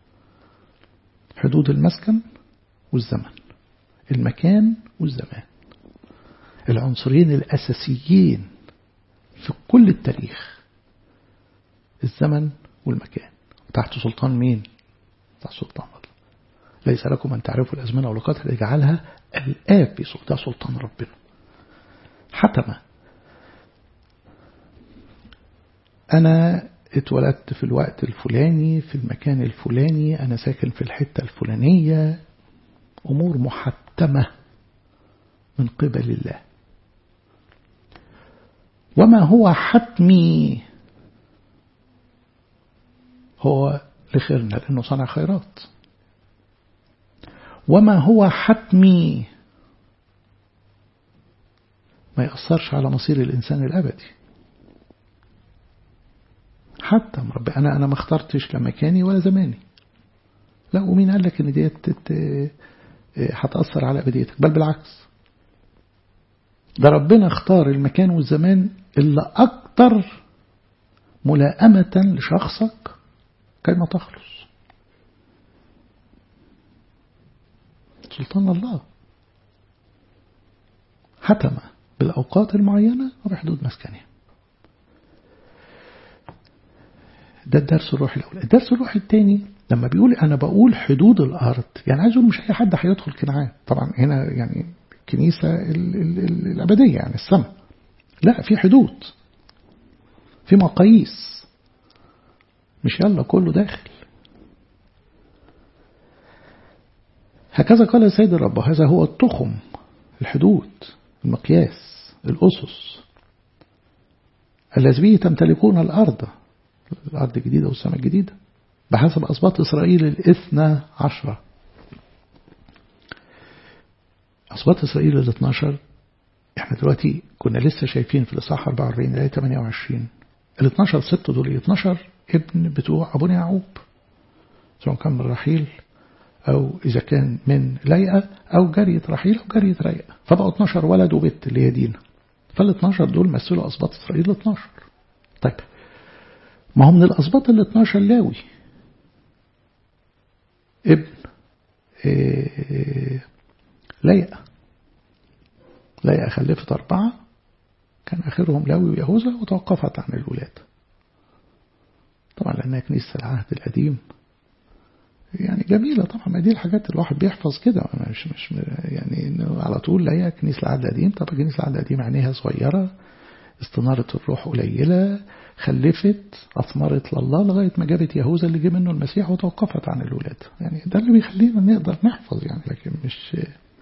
حدود المسكن والزمن المكان والزمان العنصرين الأساسيين في كل التاريخ الزمن والمكان تحت سلطان مين تحت سلطان الله ليس لكم أن تعرفوا الأزمنة والأوقات يجعلها الآب في سلطان سلطان ربنا حتم أنا اتولدت في الوقت الفلاني في المكان الفلاني أنا ساكن في الحتة الفلانية أمور محتمة من قبل الله وما هو حتمي هو لخيرنا لأنه صنع خيرات وما هو حتمي ما يأثرش على مصير الإنسان الأبدي حتى ربي أنا أنا ما اخترتش لا مكاني ولا زماني لا ومين قال لك إن ديت هتأثر على أبديتك بل بالعكس ده ربنا اختار المكان والزمان اللي أكتر ملائمة لشخصك كيما تخلص سلطان الله حتم بالأوقات المعينة وبحدود مسكنها ده الدرس الروحي الأول الدرس الروحي الثاني لما بيقول أنا بقول حدود الأرض يعني عايز أقول مش أي حد هيدخل كنعان طبعا هنا يعني الكنيسة الأبدية يعني السماء لا في حدود في مقاييس مش يلا كله داخل هكذا قال السيد الرب هذا هو التخم الحدود المقياس الأسس الذي به تمتلكون الأرض الأرض الجديدة والسماء الجديدة بحسب أسباط إسرائيل الاثنى عشرة أسباط إسرائيل ال 12 احنا دلوقتي كنا لسه شايفين في الإصحاح 44 لآية 28 ال 12 ست دول 12 ابن بتوع أبونا يعقوب سواء كان من رحيل أو إذا كان من ليئة أو جرية رحيل أو جرية ريئة فبقوا 12 ولد وبنت اللي هي دينا فال 12 دول مثلوا أسباط إسرائيل 12 طيب ما هو من الأسباط ال 12 لاوي ابن إيه ليئة ليئة خلفت أربعة كان آخرهم لاوي ويهوذا وتوقفت عن الولادة طبعا لأنها كنيسة العهد القديم يعني جميلة طبعا ما دي الحاجات الواحد بيحفظ كده مش مش يعني انه على طول لا هي كنيسة العهد القديم طبعا كنيسة العهد القديم عينيها صغيرة استنارة الروح قليلة خلفت أثمرت لله لغاية ما جابت يهوذا اللي جه منه المسيح وتوقفت عن الولادة يعني ده اللي بيخلينا نقدر نحفظ يعني لكن مش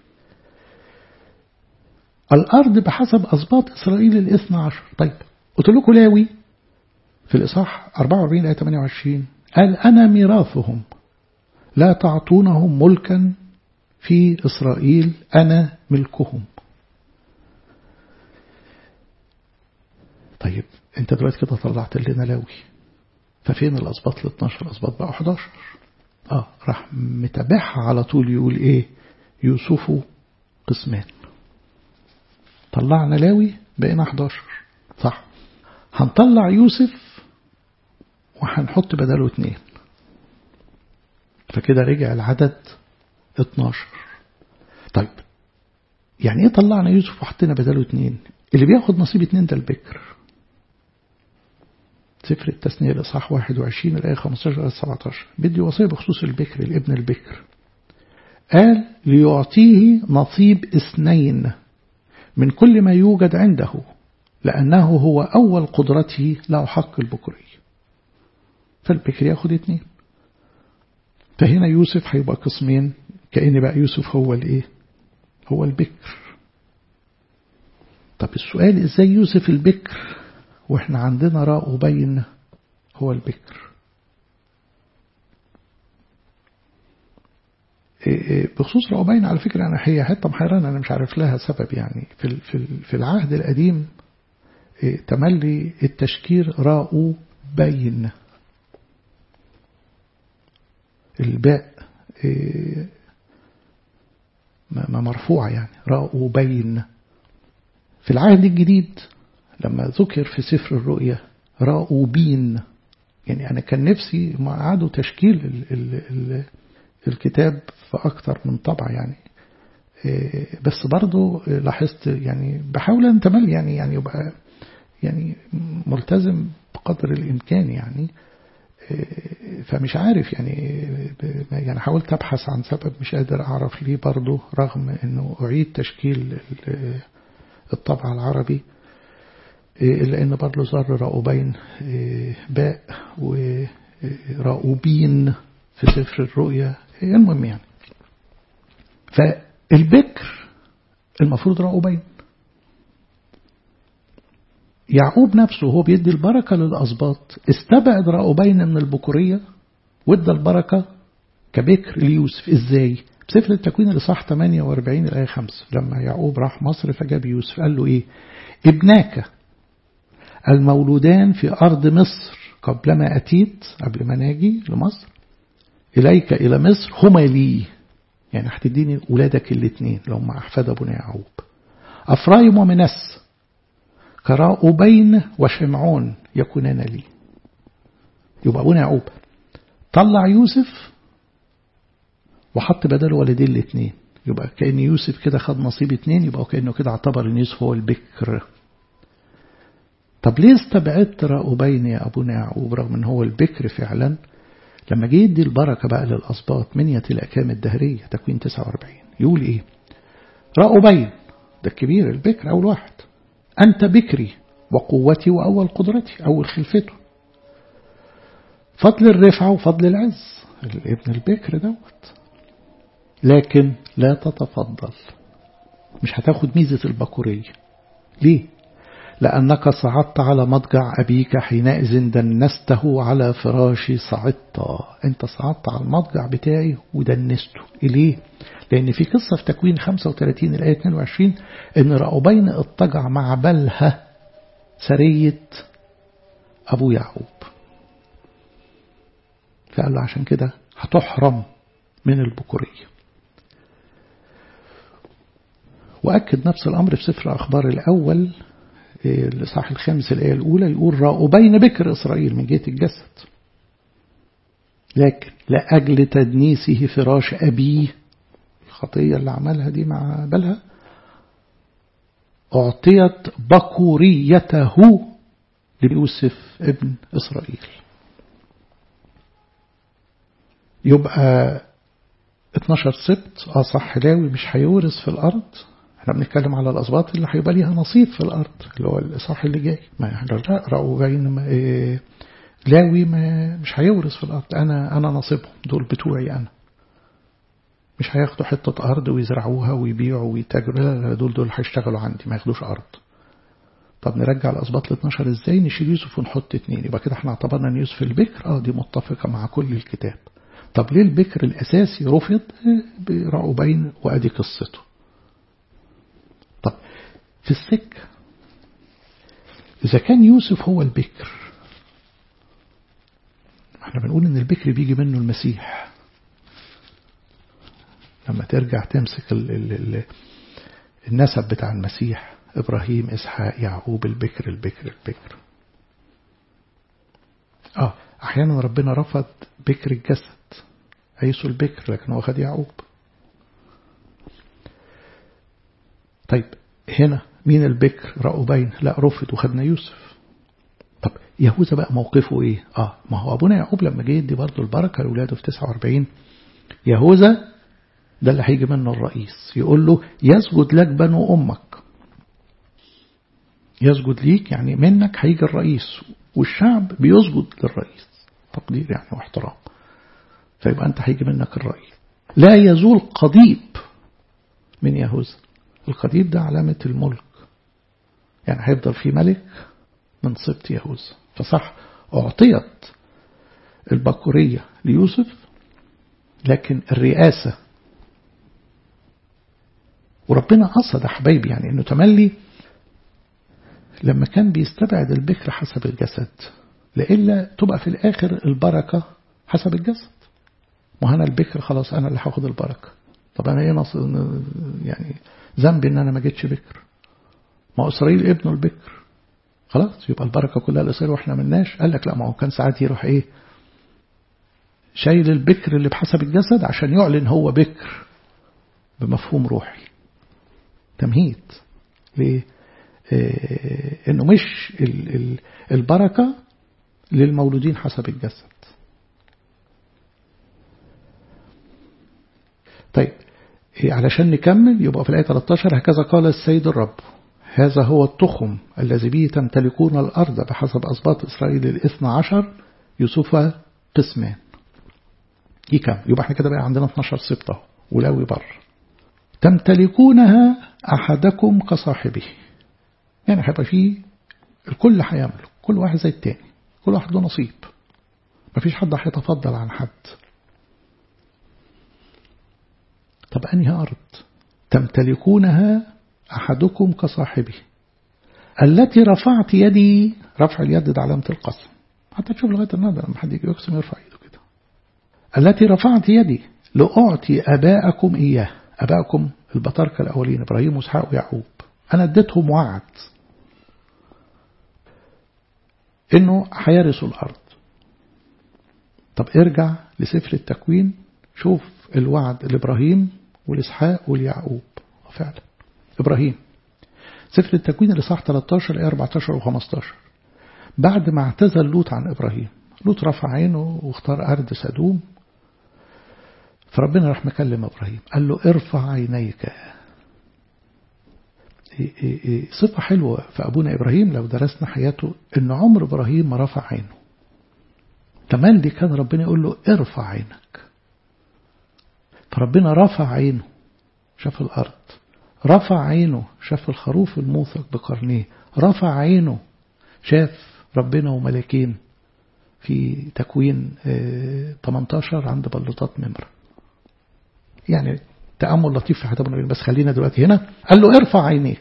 الأرض بحسب أسباط إسرائيل الاثنى عشر طيب قلت لكم لاوي في الإصحاح 44 آية 28 قال أنا ميراثهم لا تعطونهم ملكا في إسرائيل أنا ملكهم طيب انت دلوقتي كده طلعت لنا لاوي ففين الأسباط ال 12 الأسباط بقى 11 اه راح متابعها على طول يقول ايه يوسف قسمان طلعنا لاوي بقينا 11 صح هنطلع يوسف وهنحط بداله اتنين فكده رجع العدد 12 طيب يعني ايه طلعنا يوسف وحطينا بداله اتنين اللي بياخد نصيب اتنين ده البكر سفر التثنية الإصحاح 21 الآية 15 إلى 17 بدي وصية بخصوص البكر الابن البكر قال ليعطيه نصيب اثنين من كل ما يوجد عنده لأنه هو أول قدرته له حق البكري فالبكر ياخد اتنين فهنا يوسف هيبقى قسمين كأن بقى يوسف هو الايه هو البكر طب السؤال ازاي يوسف البكر واحنا عندنا راء وبين هو البكر بخصوص راء وبين على فكرة أنا هي حتة محيرانة أنا مش عارف لها سبب يعني في في في العهد القديم تملي التشكير راء بين الباء ما مرفوعة يعني راء بين في العهد الجديد لما ذكر في سفر الرؤيا راء بين يعني أنا كان نفسي ما قعدوا تشكيل ال ال ال الكتاب في أكتر من طبع يعني بس برضو لاحظت يعني بحاول أن تمل يعني يعني يبقى يعني ملتزم بقدر الإمكان يعني فمش عارف يعني يعني حاولت أبحث عن سبب مش قادر أعرف ليه برضه رغم أنه أعيد تشكيل الطبع العربي إلا أن برضه ظهر راؤوبين باء وراؤوبين في سفر الرؤيا المهم يعني فالبكر المفروض راؤوبين يعقوب نفسه هو بيدي البركة للأسباط استبعد راؤوبين من البكورية وادى البركة كبكر ليوسف ازاي بسفر التكوين الإصحاح 48 الآية 5 لما يعقوب راح مصر فجاب يوسف قال له إيه ابناك المولودان في أرض مصر قبلما أتيت قبل ما ناجي لمصر إليك إلى مصر هما لي يعني هتديني ولادك الاثنين اللي هم أحفاد أبونا يعقوب أفرايم ومنس كراؤوبين وشمعون يكونان لي يبقى أبونا يعقوب طلع يوسف وحط بداله والدين الاثنين يبقى كأن يوسف كده خد نصيب اثنين يبقى كأنه كده اعتبر ان يوسف هو البكر طب ليه استبعدت راؤوبين يا أبونا يعقوب رغم ان هو البكر فعلا لما جه يدي البركة بقى للأسباط منية الأكام الدهرية تكوين 49 يقول إيه راؤوبين ده الكبير البكر أول واحد أنت بكري وقوتي وأول قدرتي أول خلفته فضل الرفعة وفضل العز الابن البكر دوت لكن لا تتفضل مش هتاخد ميزة البكورية ليه لأنك صعدت على مضجع أبيك حينئذ دنسته على فراشي صعدت أنت صعدت على المضجع بتاعي ودنسته ليه لأن في قصة في تكوين 35 الآية 22 أن رأوبين اضطجع مع بلها سرية أبو يعقوب فقال له عشان كده هتحرم من البكورية وأكد نفس الأمر في سفر أخبار الأول الإصحاح الخامس الآية الأولى يقول رأوبين بكر إسرائيل من جهة الجسد لكن لأجل تدنيسه فراش أبيه الخطية اللي عملها دي مع بلها أعطيت بكوريته ليوسف ابن إسرائيل يبقى 12 سبت اه صح لاوي مش هيورث في الأرض احنا بنتكلم على الأسباط اللي هيبقى ليها نصيب في الأرض اللي هو الإصحاح اللي جاي ما احنا لا رأوا بين إيه لاوي ما مش هيورث في الأرض أنا أنا نصيبهم دول بتوعي أنا مش هياخدوا حتة أرض ويزرعوها ويبيعوا ويتاجروا لا دول دول هيشتغلوا عندي ما ياخدوش أرض طب نرجع الأسباط ل 12 ازاي نشيل يوسف ونحط اتنين يبقى كده احنا اعتبرنا ان يوسف البكر اه دي متفقة مع كل الكتاب طب ليه البكر الأساسي رفض برأوبين وأدي قصته طب في السكة إذا كان يوسف هو البكر احنا بنقول ان البكر بيجي منه المسيح لما ترجع تمسك ال ال ال النسب بتاع المسيح إبراهيم إسحاق يعقوب البكر البكر البكر آه أحيانا ربنا رفض بكر الجسد عيسو البكر لكن هو خد يعقوب طيب هنا مين البكر رأوبين لا رفض وخدنا يوسف طب يهوذا بقى موقفه ايه اه ما هو ابونا يعقوب لما جه يدي برضه البركه لاولاده في 49 يهوذا ده اللي هيجي منه الرئيس يقول له يسجد لك بنو امك يسجد ليك يعني منك هيجي الرئيس والشعب بيسجد للرئيس تقدير يعني واحترام فيبقى أنت هيجي منك الرئيس لا يزول قضيب من يهوذا القضيب ده علامة الملك يعني هيفضل في ملك من سبط يهوذا فصح أعطيت البكورية ليوسف لكن الرئاسة وربنا قصد يا حبايبي يعني انه تملي لما كان بيستبعد البكر حسب الجسد لإلا تبقى في الآخر البركة حسب الجسد ما أنا البكر خلاص أنا اللي هاخد البركة طب أنا إيه نص يعني ذنبي إن أنا ما جيتش بكر ما إسرائيل ابنه البكر خلاص يبقى البركة كلها لإسرائيل وإحنا مناش قال لك لا ما هو كان ساعات يروح إيه شايل البكر اللي بحسب الجسد عشان يعلن هو بكر بمفهوم روحي تمهيد ليه إيه انه مش ال ال البركة للمولودين حسب الجسد طيب إيه علشان نكمل يبقى في الآية 13 هكذا قال السيد الرب هذا هو التخم الذي به تمتلكون الأرض بحسب أسباط إسرائيل الاثنى عشر يوسف قسمان يكمل يبقى احنا كده بقى عندنا 12 سبطة ولاوي بر تمتلكونها أحدكم كصاحبه يعني هيبقى فيه الكل هيملك كل واحد زي التاني كل واحد له نصيب مفيش حد هيتفضل عن حد طب أنهي أرض تمتلكونها أحدكم كصاحبه التي رفعت يدي رفع اليد ده علامة القسم حتى تشوف لغاية النهارده لما حد يجي يقسم يرفع يده كده التي رفعت يدي لأعطي أباءكم إياه أباءكم البطاركة الأولين إبراهيم وإسحاق ويعقوب أنا اديتهم وعد إنه هيرثوا الأرض طب ارجع لسفر التكوين شوف الوعد لإبراهيم والإسحاق واليعقوب فعلا إبراهيم سفر التكوين الإصحاح 13 الآية 14 و15 بعد ما اعتزل لوط عن إبراهيم لوط رفع عينه واختار أرض سدوم فربنا راح مكلم إبراهيم قال له ارفع عينيك صفة حلوة في أبونا إبراهيم لو درسنا حياته إن عمر إبراهيم ما رفع عينه تملي كان ربنا يقول له ارفع عينك فربنا رفع عينه شاف الأرض رفع عينه شاف الخروف الموثق بقرنيه رفع عينه شاف ربنا وملكين في تكوين 18 عند بلوطات ممرة يعني تأمل لطيف في حتى بس خلينا دلوقتي هنا قال له ارفع عينيك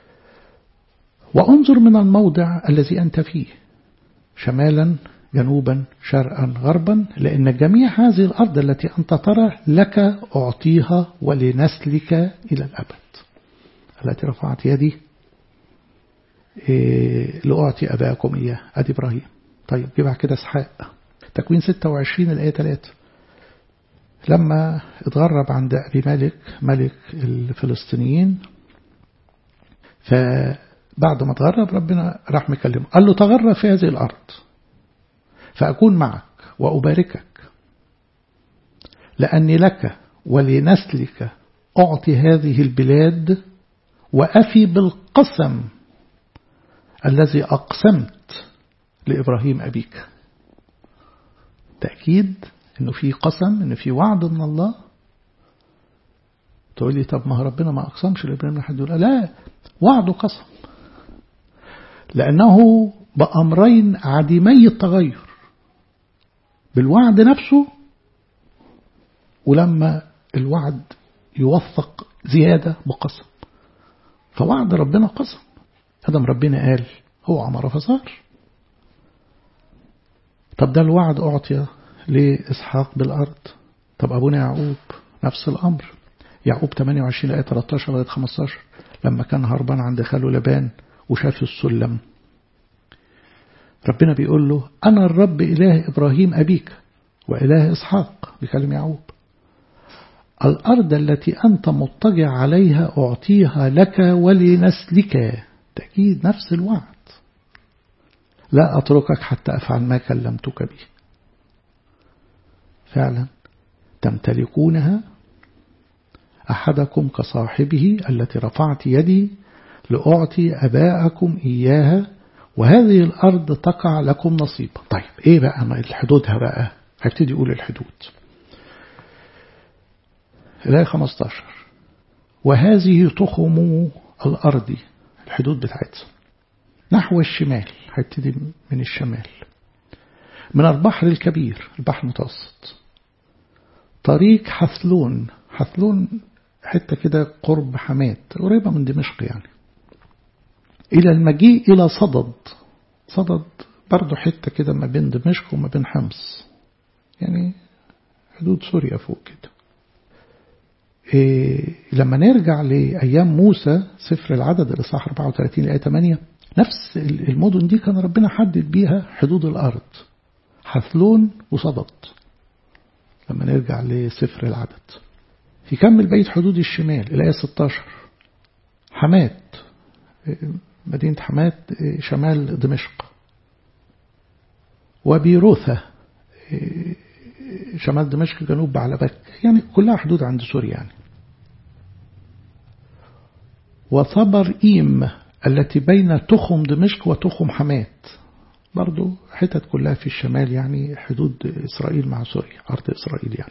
وانظر من الموضع الذي أنت فيه شمالا جنوبا شرقا غربا لأن جميع هذه الأرض التي أنت ترى لك أعطيها ولنسلك إلى الأبد التي رفعت يدي إيه لأعطي أباكم إياه أدي إبراهيم طيب جيبها كده اسحاق تكوين 26 الآية 3 لما اتغرب عند أبي مالك ملك الفلسطينيين فبعد ما اتغرب ربنا راح مكلمه قال له تغرب في هذه الأرض فأكون معك وأباركك لأني لك ولنسلك أعطي هذه البلاد وأفي بالقسم الذي أقسمت لإبراهيم أبيك تأكيد أنه في قسم أنه في وعد من الله تقول لي طب ما ربنا ما أقسمش لإبراهيم حد يقول لا وعده قسم لأنه بأمرين عديمي التغير بالوعد نفسه ولما الوعد يوثق زيادة بقسم فوعد ربنا قسم هذا ربنا قال هو عمر فصار طب ده الوعد أعطي لإسحاق بالأرض طب أبونا يعقوب نفس الأمر يعقوب 28 آية 13 لغاية 15 لما كان هربان عند خاله لبان وشاف السلم ربنا بيقول له أنا الرب إله إبراهيم أبيك وإله إسحاق بيكلم يعقوب الأرض التي أنت مضطجع عليها أعطيها لك ولنسلك تأكيد نفس الوعد لا أتركك حتى أفعل ما كلمتك به فعلا تمتلكونها أحدكم كصاحبه التي رفعت يدي لأعطي أباءكم إياها وهذه الأرض تقع لكم نصيبا طيب إيه بقى ما الحدودها بقى هيبتدي يقول الحدود الآية 15 وهذه تخم الأرض الحدود بتاعتها نحو الشمال هيبتدي من الشمال من البحر الكبير البحر المتوسط طريق حثلون حثلون حتة كده قرب حماد قريبة من دمشق يعني إلى المجيء إلى صدد صدد برضه حتة كده ما بين دمشق وما بين حمص يعني حدود سوريا فوق كده إيه لما نرجع لأيام موسى سفر العدد الإصحاح 34 لآية 8 نفس المدن دي كان ربنا حدد بيها حدود الأرض حثلون وصدد لما نرجع لسفر العدد في كمل بيت حدود الشمال الآية 16 حمات مدينة حمات شمال دمشق وبيروثة شمال دمشق جنوب بعلبك يعني كلها حدود عند سوريا يعني وثبر إيم التي بين تخم دمشق وتخم حمات برضو حتت كلها في الشمال يعني حدود إسرائيل مع سوريا أرض إسرائيل يعني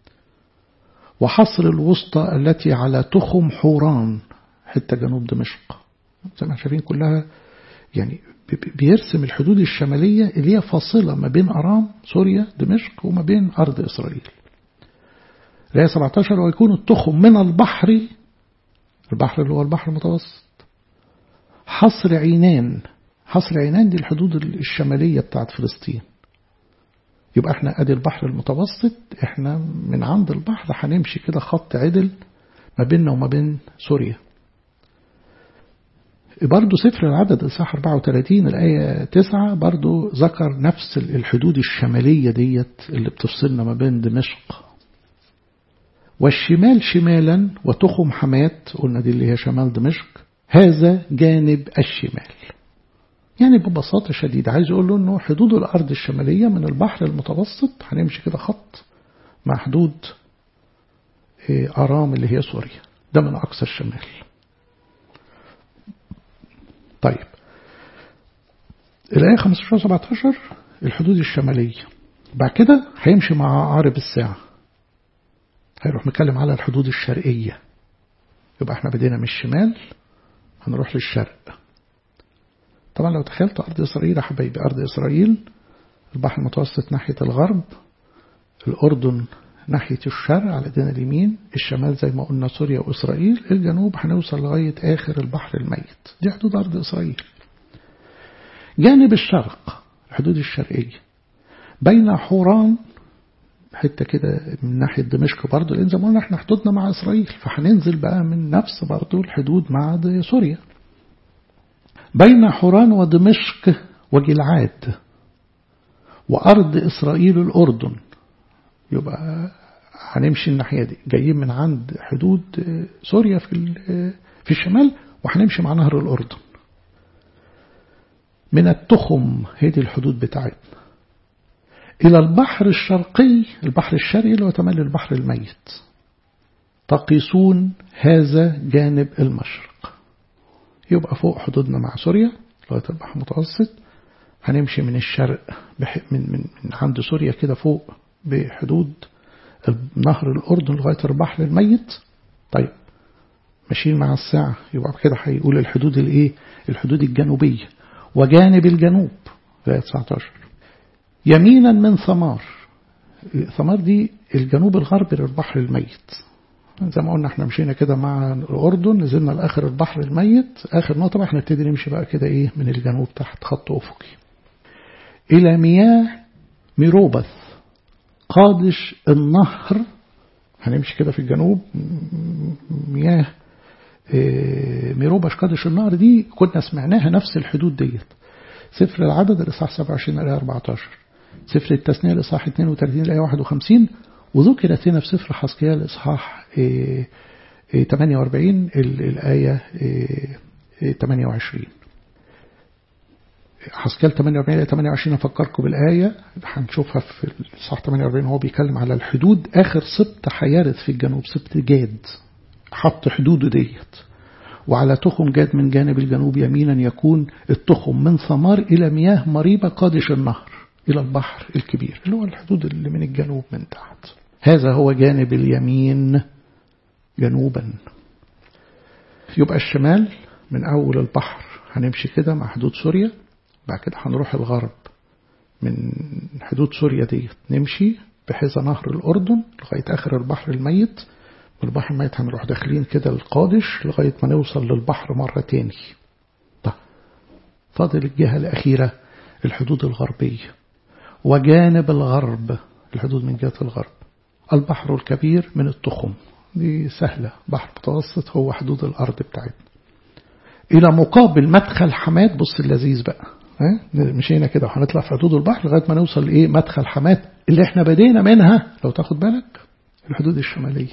وحصر الوسطى التي على تخم حوران حتة جنوب دمشق زي ما شايفين كلها يعني بيرسم الحدود الشمالية اللي هي فاصلة ما بين أرام سوريا دمشق وما بين أرض إسرائيل الآية 17 ويكون التخم من البحر البحر اللي هو البحر المتوسط حصر عينان حصر عينان دي الحدود الشمالية بتاعت فلسطين يبقى احنا ادي البحر المتوسط احنا من عند البحر هنمشي كده خط عدل ما بيننا وما بين سوريا برضو سفر العدد إصحاح 34 الآية 9 برضو ذكر نفس الحدود الشمالية ديت اللي بتفصلنا ما بين دمشق والشمال شمالا وتخم حمات قلنا دي اللي هي شمال دمشق هذا جانب الشمال يعني ببساطة شديدة عايز أقول له أنه حدود الأرض الشمالية من البحر المتوسط هنمشي كده خط مع حدود أرام اللي هي سوريا ده من أقصى الشمال طيب الآية 15 17 الحدود الشمالية بعد كده هيمشي مع عقارب الساعة هيروح نتكلم على الحدود الشرقية يبقى احنا بدينا من الشمال هنروح للشرق طبعا لو تخيلت أرض إسرائيل يا حبايبي أرض إسرائيل البحر المتوسط ناحية الغرب الأردن ناحية الشرق على ايدينا اليمين الشمال زي ما قلنا سوريا وإسرائيل الجنوب هنوصل لغاية آخر البحر الميت دي حدود أرض إسرائيل جانب الشرق الحدود الشرقية بين حوران حتة كده من ناحية دمشق برضو لأن زي ما قلنا احنا حدودنا مع إسرائيل فهننزل بقى من نفس برضو الحدود مع سوريا بين حوران ودمشق وجلعاد وأرض إسرائيل الأردن يبقى هنمشي الناحية دي جايين من عند حدود سوريا في في الشمال وهنمشي مع نهر الأردن من التخم هي دي الحدود بتاعتنا إلى البحر الشرقي البحر الشرقي اللي هو تملي البحر الميت تقيسون هذا جانب المشرق يبقى فوق حدودنا مع سوريا لغاية البحر المتوسط هنمشي من الشرق من, من, من عند سوريا كده فوق بحدود نهر الأردن لغاية البحر الميت طيب ماشيين مع الساعة يبقى كده هيقول الحدود الايه الحدود الجنوبية وجانب الجنوب آية 19 يمينا من ثمار ثمار دي الجنوب الغربي للبحر الميت زي ما قلنا احنا مشينا كده مع الأردن نزلنا لآخر البحر الميت آخر نقطة احنا نبتدي نمشي بقى كده ايه من الجنوب تحت خط أفقي إلى مياه ميروبث قادش النهر هنمشي كده في الجنوب مياه ميروبش قادش النهر دي كنا سمعناها نفس الحدود ديت سفر العدد الإصحاح 27 الآية 14 سفر التثنية الإصحاح 32 الآية 51 وذكرت هنا في سفر حسقيال الإصحاح 48 الآية 28 حسكال 48 28 أفكركم بالآية هنشوفها في الصح 48 هو بيتكلم على الحدود آخر سبت هيرث في الجنوب سبت جاد حط حدوده ديت وعلى تخم جاد من جانب الجنوب يمينا يكون التخم من ثمار إلى مياه مريبة قادش النهر إلى البحر الكبير اللي هو الحدود اللي من الجنوب من تحت هذا هو جانب اليمين جنوبا يبقى الشمال من أول البحر هنمشي كده مع حدود سوريا بعد كده هنروح الغرب من حدود سوريا ديت نمشي بحيث نهر الأردن لغاية آخر البحر الميت من البحر الميت هنروح داخلين كده القادش لغاية ما نوصل للبحر مرة تاني طيب فاضل الجهة الأخيرة الحدود الغربية وجانب الغرب الحدود من جهة الغرب البحر الكبير من التخم دي سهلة بحر متوسط هو حدود الأرض بتاعتنا إلى مقابل مدخل حماد بص اللذيذ بقى مشينا كده وهنطلع في حدود البحر لغاية ما نوصل لإيه مدخل حماد اللي احنا بدينا منها لو تاخد بالك الحدود الشمالية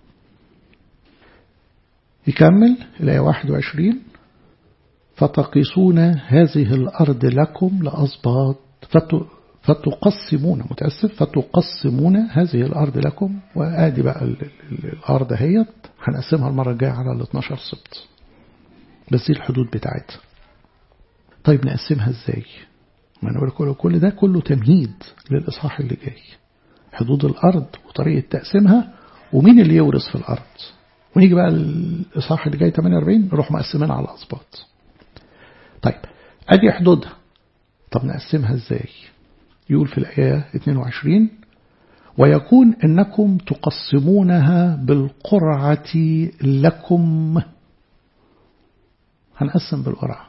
يكمل الآية 21 فتقيسون هذه الأرض لكم لأصباط فتقسمون متأسف فتقسمون هذه الأرض لكم وآدي بقى الأرض هيت هنقسمها المرة الجاية على ال 12 سبت بس دي الحدود بتاعتها طيب نقسمها ازاي ما انا بقول كل ده كله تمهيد للإصحاح اللي جاي حدود الأرض وطريقة تقسيمها ومين اللي يورث في الأرض ونيجي بقى الإصحاح اللي جاي 48 نروح مقسمينها على الأسباط طيب أدي حدودها طب نقسمها ازاي يقول في الآية 22 ويكون إنكم تقسمونها بالقرعة لكم هنقسم بالقرعة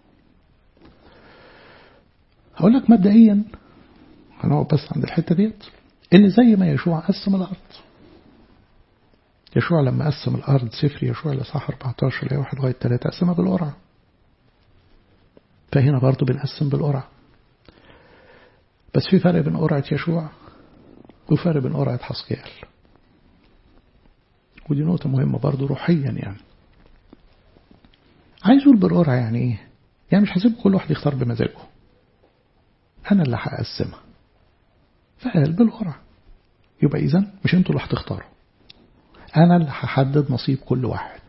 هقول لك مبدئيا هنقعد بس عند الحتة ديت إن زي ما يشوع قسم الأرض يشوع لما قسم الأرض سفر يشوع لصح 14 ل 1 لغاية 3 قسمها بالقرعة فهنا برضو بنقسم بالقرعة بس في فرق بين قرعة يشوع وفرق بين قرعة حسكيال ودي نقطة مهمة برضو روحيا يعني عايز أقول بالقرعة يعني إيه؟ يعني مش هسيب كل واحد يختار بمزاجه أنا اللي هقسمها فقال بالقرعة يبقى إذا مش أنتوا اللي هتختاروا أنا اللي هحدد نصيب كل واحد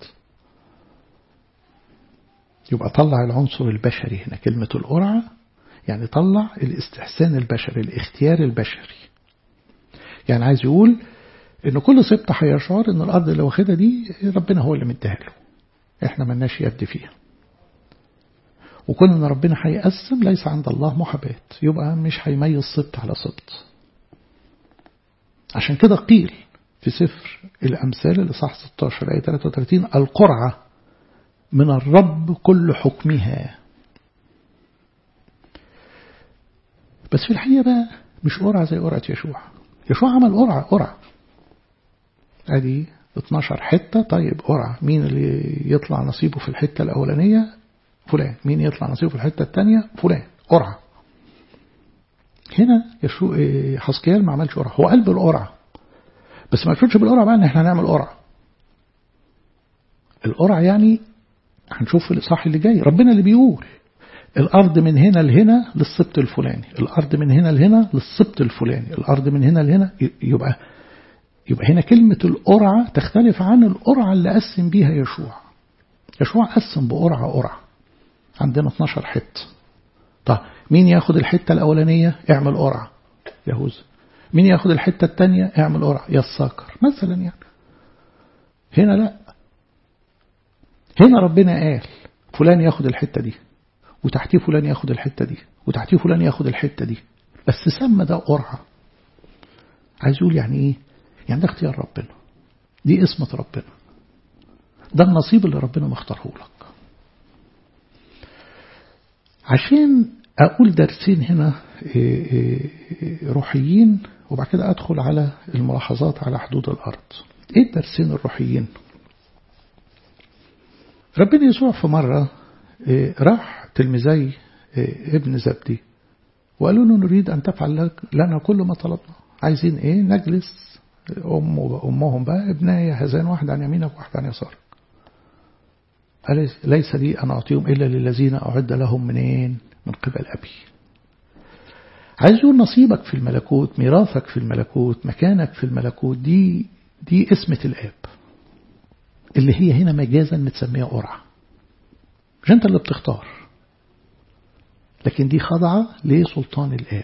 يبقى طلع العنصر البشري هنا كلمة القرعة يعني طلع الاستحسان البشري الاختيار البشري يعني عايز يقول ان كل سبط هيشعر ان الارض اللي واخدها دي ربنا هو اللي مديها له احنا ملناش يد فيها وكون ان ربنا هيقسم ليس عند الله محاباة يبقى مش هيميز سبط على سبط عشان كده قيل في سفر الأمثال الإصحاح 16 آية 33 القرعة من الرب كل حكمها بس في الحقيقة بقى مش قرعة زي قرعة يشوع يشوع عمل قرعة قرعة ادي 12 حتة طيب قرعة مين اللي يطلع نصيبه في الحتة الأولانية فلان مين يطلع نصيبه في الحتة الثانية فلان قرعة هنا يشوع حسكيال ما عملش قرعة هو قلب القرعة بس ما تقولش بالقرعة بقى ان احنا هنعمل قرعة القرعة يعني هنشوف في الإصحاح اللي جاي ربنا اللي بيقول الأرض من هنا لهنا للسبط الفلاني الأرض من هنا لهنا للسبط الفلاني الأرض من هنا لهنا يبقى يبقى هنا كلمة القرعة تختلف عن القرعة اللي قسم بيها يشوع يشوع قسم بقرعة قرعة عندنا 12 حتة طب مين ياخد الحتة الأولانية اعمل قرعة يهوذا مين ياخد الحتة الثانية اعمل قرعة يا الساكر مثلا يعني هنا لا هنا ربنا قال فلان ياخد الحتة دي وتحتيه فلان ياخد الحتة دي وتحتيه فلان ياخد الحتة دي بس سمى ده قرعة عايز يقول يعني ايه يعني ده اختيار ربنا دي اسمة ربنا ده النصيب اللي ربنا مختاره لك عشان أقول درسين هنا روحيين وبعد كده أدخل على الملاحظات على حدود الأرض إيه الدرسين الروحيين ربنا يسوع في مرة راح تلميذي ابن زبدي وقالوا له نريد أن تفعل لنا كل ما طلبنا عايزين إيه نجلس أم أمهم بقى ابنايا هذان واحد عن يمينك واحد عن يسارك قال ليس لي أن أعطيهم إلا للذين أعد لهم منين من قبل أبي عايز يقول نصيبك في الملكوت ميراثك في الملكوت مكانك في الملكوت دي دي اسمة الآب اللي هي هنا مجازا متسمية قرعة مش أنت اللي بتختار لكن دي خاضعة لسلطان الآب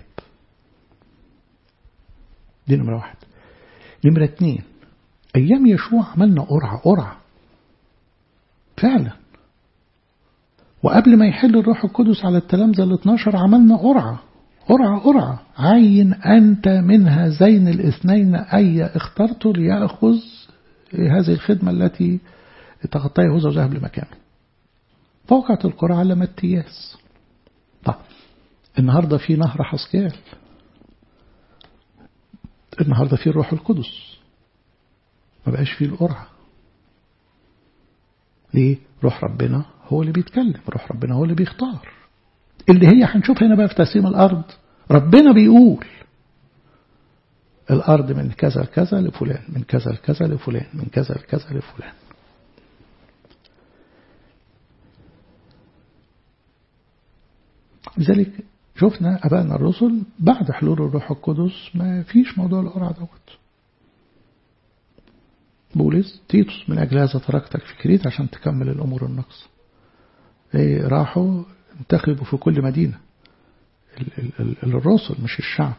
دي نمرة واحد نمرة اتنين أيام يشوع عملنا قرعة قرعة فعلا وقبل ما يحل الروح القدس على التلامذة ال 12 عملنا قرعة قرعة قرعة عين أنت من هذين الاثنين أي اخترت ليأخذ هذه الخدمة التي تغطى يهوذا وذهب لمكانه فوقعت القرعة على متياس طب النهاردة في نهر حسكال النهاردة في الروح القدس ما بقاش فيه القرعة ليه روح ربنا هو اللي بيتكلم روح ربنا هو اللي بيختار اللي هي هنشوف هنا بقى في تقسيم الأرض ربنا بيقول الأرض من كذا لكذا لفلان من كذا لكذا لفلان من كذا لكذا لفلان لذلك شفنا أبائنا الرسل بعد حلول الروح القدس ما فيش موضوع القرعة دوت بولس تيتوس من أجل هذا تركتك في كريت عشان تكمل الأمور النقص إيه راحوا انتخبوا في كل مدينة الرسل مش الشعب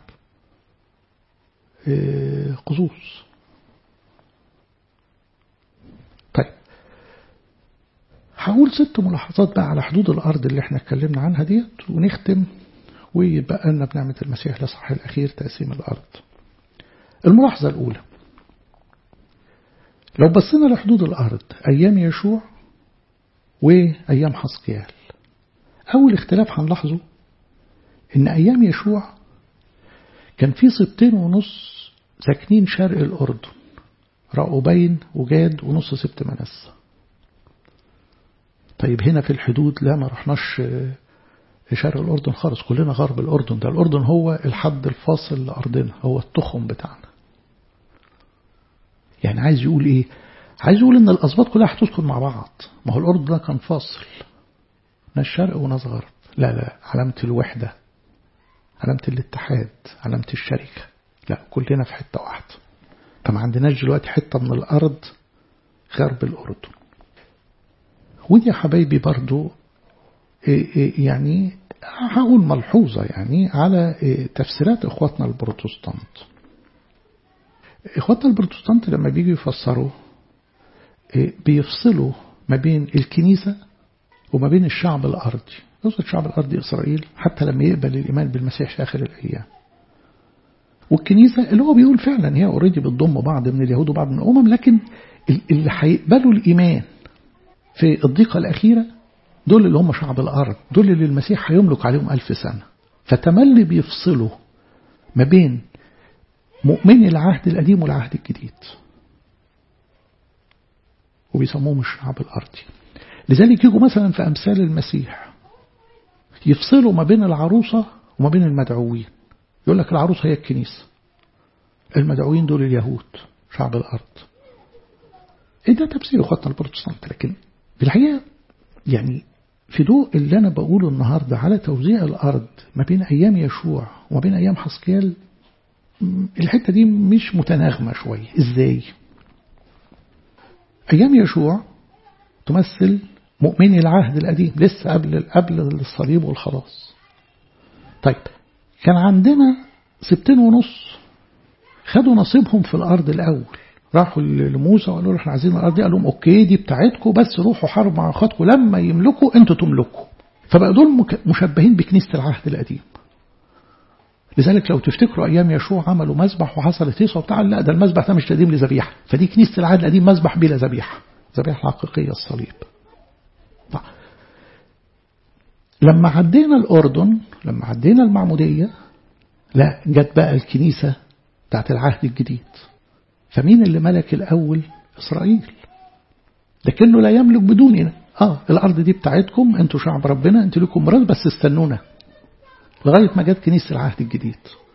إيه قصوص طيب هقول ست ملاحظات بقى على حدود الأرض اللي احنا اتكلمنا عنها ديت ونختم ويبقى لنا بنعمة المسيح لصح الأخير تقسيم الأرض الملاحظة الأولى لو بصينا لحدود الأرض أيام يشوع وأيام حسقيال أول اختلاف هنلاحظه إن أيام يشوع كان في سبتين ونص ساكنين شرق الأردن رأوبين وجاد ونص سبت منسى طيب هنا في الحدود لا ما رحناش شرق الأردن خالص كلنا غرب الأردن ده الأردن هو الحد الفاصل لأرضنا هو التخم بتاعنا يعني عايز يقول إيه عايز يقول إن الأسباط كلها هتسكن مع بعض ما هو الأردن ده كان فاصل ناس شرق وناس غرب لا لا علامة الوحدة علامة الاتحاد علامة الشركة لا كلنا في حتة واحدة فما عندناش دلوقتي حتة من الأرض غرب الأردن ودي يا حبايبي برضو يعني هقول ملحوظة يعني على تفسيرات إخواتنا البروتستانت إخواتنا البروتستانت لما بيجوا يفسروا بيفصلوا ما بين الكنيسة وما بين الشعب الأرضي يقصد الشعب الأرضي إسرائيل حتى لما يقبل الإيمان بالمسيح في آخر الأيام والكنيسة اللي هو بيقول فعلا هي اوريدي بتضم بعض من اليهود وبعض من الأمم لكن اللي هيقبلوا الإيمان في الضيقة الأخيرة دول اللي هم شعب الأرض دول اللي المسيح هيملك عليهم ألف سنة فتملي بيفصلوا ما بين مؤمني العهد القديم والعهد الجديد وبيسموهم الشعب الأرضي لذلك يجوا مثلا في أمثال المسيح يفصلوا ما بين العروسة وما بين المدعوين يقول لك العروسة هي الكنيسة المدعوين دول اليهود شعب الأرض إيه ده تفسير أخواتنا البروتستانت لكن في الحقيقة يعني في ضوء اللي أنا بقوله النهاردة على توزيع الأرض ما بين أيام يشوع وما بين أيام حسكيال الحتة دي مش متناغمة شوية إزاي أيام يشوع تمثل مؤمني العهد القديم لسه قبل قبل الصليب والخلاص طيب كان عندنا سبتين ونص خدوا نصيبهم في الأرض الأول راحوا لموسى وقالوا له احنا عايزين الأرض دي قال لهم أوكي دي بتاعتكم بس روحوا حرب مع أخواتكم لما يملكوا أنتوا تملكوا فبقى دول مشبهين بكنيسة العهد القديم لذلك لو تفتكروا أيام يشوع عملوا مذبح وحصلت هيصة وبتاع لا ده المذبح ده مش تقديم لذبيحة فدي كنيسة العهد القديم مذبح بلا ذبيحة ذبيحة حقيقية الصليب طيب. لما عدينا الأردن لما عدينا المعمودية لا جت بقى الكنيسة بتاعت العهد الجديد فمين اللي ملك الأول إسرائيل لكنه لا يملك بدوننا آه الأرض دي بتاعتكم أنتوا شعب ربنا أنتوا لكم مراد بس استنونا لغاية ما جت كنيسة العهد الجديد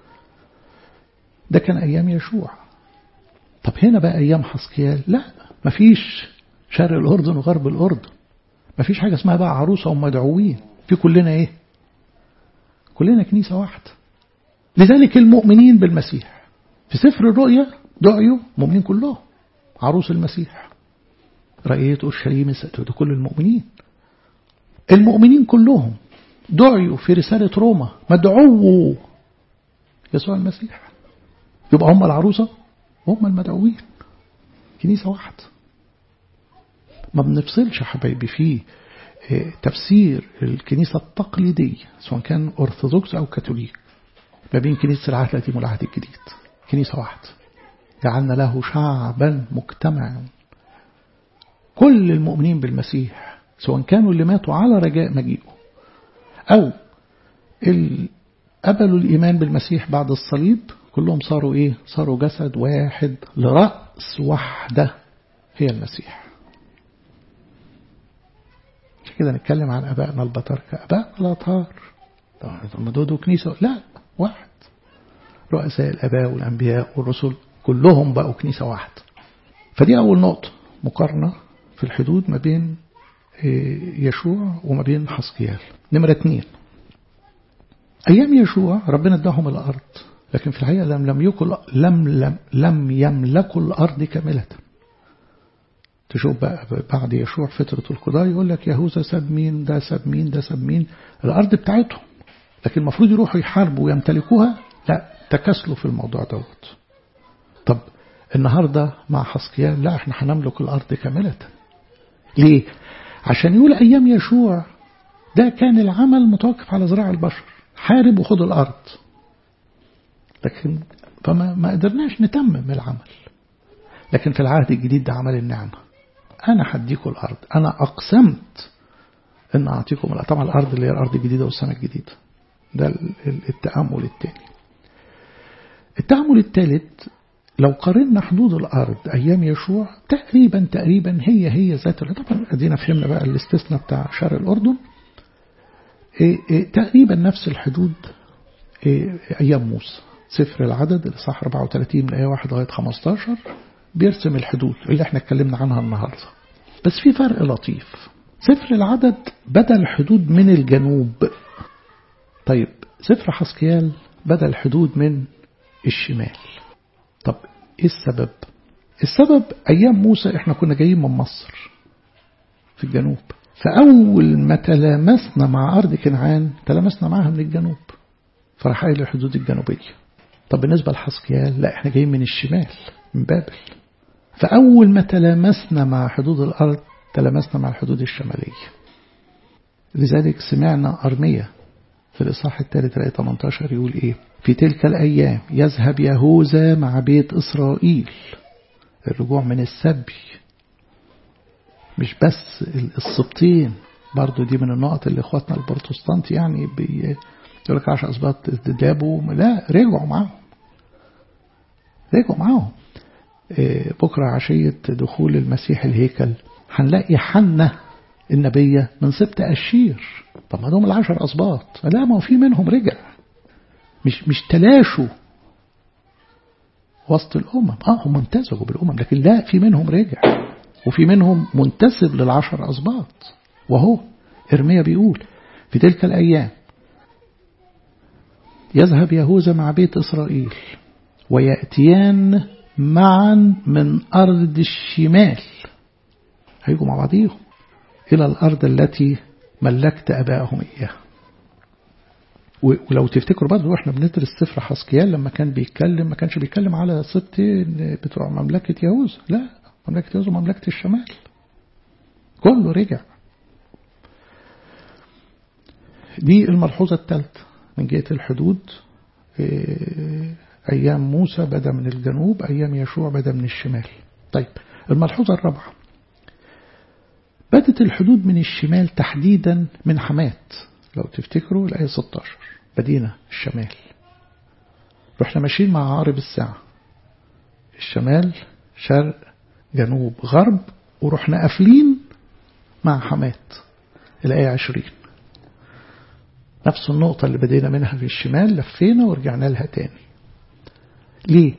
ده كان أيام يشوع طب هنا بقى أيام حسكيال لا مفيش شرق الأردن وغرب الأردن مفيش حاجة اسمها بقى عروسة ومدعوين في كلنا إيه كلنا كنيسة واحدة لذلك المؤمنين بالمسيح في سفر الرؤيا دعيوا مؤمنين كلهم عروس المسيح رأيت أورشليم ستود كل المؤمنين المؤمنين كلهم دعيوا في رسالة روما مدعووا يسوع المسيح يبقى هم العروسة وهم المدعوين كنيسة واحدة ما بنفصلش يا حبايبي فيه تفسير الكنيسة التقليدية سواء كان أرثوذكس أو كاثوليك ما بين كنيسة العهد القديم والعهد الجديد كنيسة واحدة جعلنا له شعبا مجتمعا كل المؤمنين بالمسيح سواء كانوا اللي ماتوا على رجاء مجيئه أو قبلوا الإيمان بالمسيح بعد الصليب كلهم صاروا إيه صاروا جسد واحد لرأس واحدة هي المسيح كده نتكلم عن أبائنا البطاركة أبائنا الأطهار طب دول كنيسة لا واحد رؤساء الأباء والأنبياء والرسل كلهم بقوا كنيسة واحدة فدي أول نقطة مقارنة في الحدود ما بين يشوع وما بين حسقيال نمرة اثنين أيام يشوع ربنا اداهم الأرض لكن في الحقيقة لم لم يكن لم لم لم يملكوا الأرض كاملة تشوف بقى بعد يشوع فترة القضاء يقول لك يهوذا ساب مين ده ساب مين ده ساب مين الأرض بتاعتهم لكن المفروض يروحوا يحاربوا ويمتلكوها لا تكاسلوا في الموضوع دوت طب النهاردة مع حسقيال لا احنا هنملك الأرض كاملة ليه عشان يقول أيام يشوع ده كان العمل متوقف على زراع البشر حارب وخد الأرض لكن فما ما قدرناش نتمم العمل لكن في العهد الجديد ده عمل النعمة أنا هديكم الأرض أنا أقسمت أن أعطيكم الأرض طبعا الأرض اللي هي الأرض الجديدة والسنة الجديدة ده التأمل الثاني التأمل الثالث لو قارنا حدود الأرض أيام يشوع تقريبا تقريبا هي هي ذات طبعا أدينا فهمنا بقى الاستثناء بتاع شرق الأردن تقريبا نفس الحدود أيام موسى سفر العدد الإصحاح 34 من آية 1 لغاية 15 بيرسم الحدود اللي احنا اتكلمنا عنها النهاردة بس في فرق لطيف سفر العدد بدأ الحدود من الجنوب طيب سفر حسكيال بدأ الحدود من الشمال طب ايه السبب السبب ايام موسى احنا كنا جايين من مصر في الجنوب فاول ما تلامسنا مع ارض كنعان تلامسنا معاها من الجنوب فراح قايل الحدود الجنوبيه طب بالنسبه لحسكيال لا احنا جايين من الشمال من بابل فاول ما تلامسنا مع حدود الارض تلامسنا مع الحدود الشماليه لذلك سمعنا ارميه في الإصحاح الثالث آية 18 يقول إيه في تلك الأيام يذهب يهوذا مع بيت إسرائيل الرجوع من السبي مش بس السبطين برضو دي من النقط اللي اخواتنا البروتستانت يعني بي يقول لك 10 اسباط جابوا لا رجعوا معاهم رجعوا معاهم بكرة عشية دخول المسيح الهيكل هنلاقي حنة النبية من سبت أشير طب ما دول العشر أسباط لا ما هو في منهم رجع مش مش تلاشوا وسط الأمم اه هم امتزجوا بالأمم لكن لا في منهم رجع وفي منهم منتسب للعشر أسباط وهو إرميا بيقول في تلك الأيام يذهب يهوذا مع بيت إسرائيل ويأتيان معا من أرض الشمال هيجوا مع بعضيهم إلى الأرض التي ملكت أبائهم إياها ولو تفتكروا برضه واحنا بندرس سفر حسكيال لما كان بيتكلم ما كانش بيتكلم على سبتين بتوع مملكة يهوذا لا مملكة يهوذا مملكة الشمال كله رجع دي الملحوظة الثالثة من جهة الحدود أيام موسى بدأ من الجنوب أيام يشوع بدأ من الشمال طيب الملحوظة الرابعة بدت الحدود من الشمال تحديدا من حمات لو تفتكروا الآية 16 بدينا الشمال رحنا ماشيين مع عقرب الساعة الشمال شرق جنوب غرب ورحنا قافلين مع حمات الآية 20 نفس النقطة اللي بدينا منها في الشمال لفينا ورجعنا لها تاني ليه؟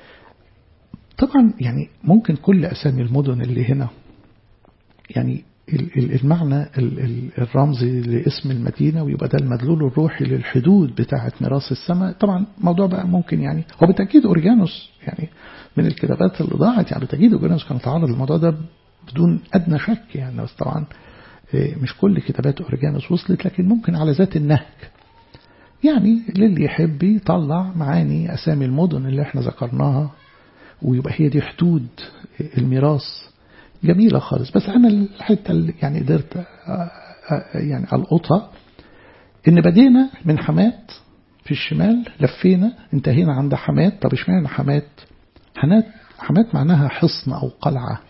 طبعا يعني ممكن كل أسامي المدن اللي هنا يعني المعنى الرمزي لاسم المدينة ويبقى ده المدلول الروحي للحدود بتاعة ميراث السماء طبعا موضوع بقى ممكن يعني هو بالتأكيد أوريجانوس يعني من الكتابات اللي ضاعت يعني بالتأكيد أوريجانوس كان تعرض للموضوع ده بدون أدنى شك يعني بس طبعا مش كل كتابات أوريجانوس وصلت لكن ممكن على ذات النهج يعني للي يحب يطلع معاني أسامي المدن اللي احنا ذكرناها ويبقى هي دي حدود الميراث جميلة خالص بس أنا الحتة اللي يعني قدرت يعني ألقطها إن بدينا من حمات في الشمال لفينا انتهينا عند حمات طب اشمعنى حمات حمات حمات معناها حصن أو قلعة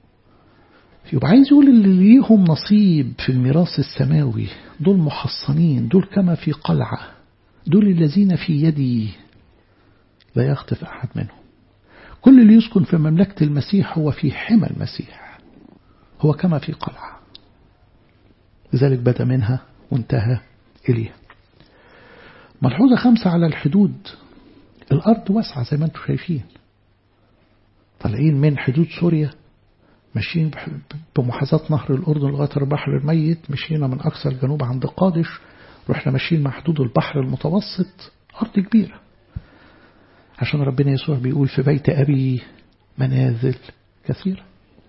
يبقى عايز يقول اللي ليهم نصيب في الميراث السماوي دول محصنين دول كما في قلعة دول الذين في يدي لا يخطف أحد منهم كل اللي يسكن في مملكة المسيح هو في حمى المسيح هو كما في قلعة لذلك بدأ منها وانتهى إليها ملحوظة خمسة على الحدود الأرض واسعة زي ما انتم شايفين طالعين من حدود سوريا ماشيين بمحاذاة نهر الأردن لغاية البحر الميت مشينا من أقصى الجنوب عند قادش رحنا ماشيين مع حدود البحر المتوسط أرض كبيرة عشان ربنا يسوع بيقول في بيت أبي منازل كثيرة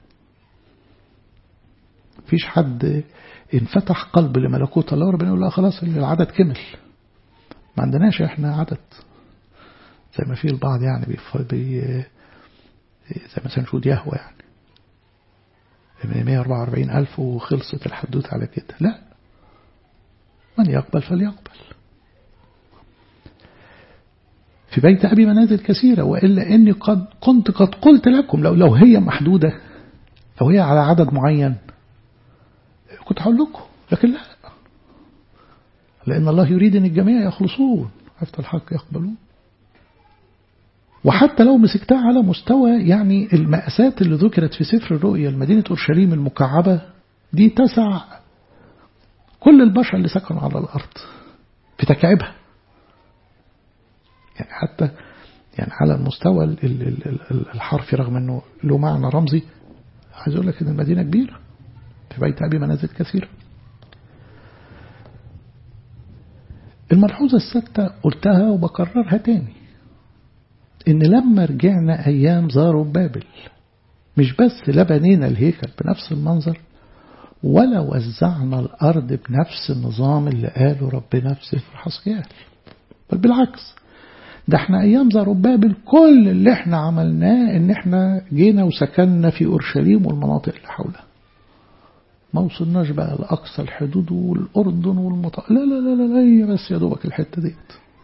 فيش حد انفتح قلب لملكوت الله وربنا يقول لا خلاص العدد كمل ما عندناش احنا عدد زي ما في البعض يعني بي بي زي مثلا شهود يهوى يعني 144 ألف وخلصت الحدوث على كده لا من يقبل فليقبل في بيت أبي منازل كثيرة وإلا إني قد كنت قد قلت لكم لو لو هي محدودة لو هي على عدد معين كنت هقول لكم لكن لا لأن الله يريد أن الجميع يخلصون حتى الحق يقبلون وحتى لو مسكتها على مستوى يعني المأساة اللي ذكرت في سفر الرؤيا المدينة أورشليم المكعبة دي تسع كل البشر اللي سكنوا على الأرض في تكعيبها يعني حتى يعني على المستوى الحرفي رغم أنه له معنى رمزي عايز أقول لك أن المدينة كبيرة في بيت أبي منازل كثيرة الملحوظة الستة قلتها وبكررها تاني إن لما رجعنا أيام زاروا بابل مش بس لا بنينا الهيكل بنفس المنظر ولا وزعنا الأرض بنفس النظام اللي قاله ربنا في سفر حسقيال بل بالعكس ده احنا أيام زربابل كل اللي احنا عملناه ان احنا جينا وسكننا في أورشليم والمناطق اللي حولها ما وصلناش بقى لأقصى الحدود والأردن والمط... لا لا لا لا هي بس يا دوبك الحتة ديت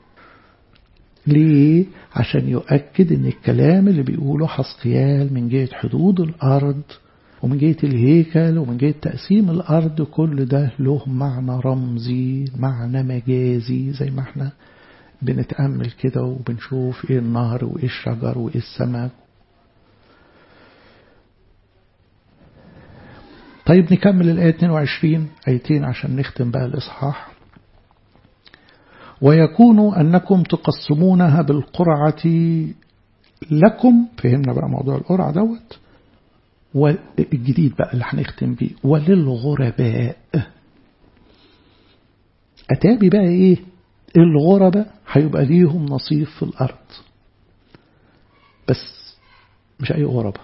ليه؟ عشان يؤكد ان الكلام اللي بيقوله حسقيال من جهة حدود الأرض ومن جهة الهيكل ومن جهة تقسيم الأرض كل ده له معنى رمزي معنى مجازي زي ما احنا بنتأمل كده وبنشوف ايه النهر وايه الشجر وايه السمك طيب نكمل الآية 22 آيتين عشان نختم بقى الإصحاح ويكون أنكم تقسمونها بالقرعة لكم فهمنا بقى موضوع القرعة دوت والجديد بقى اللي هنختم بيه وللغرباء أتابي بقى إيه الغرباء هيبقى ليهم نصيب في الأرض بس مش أي غرباء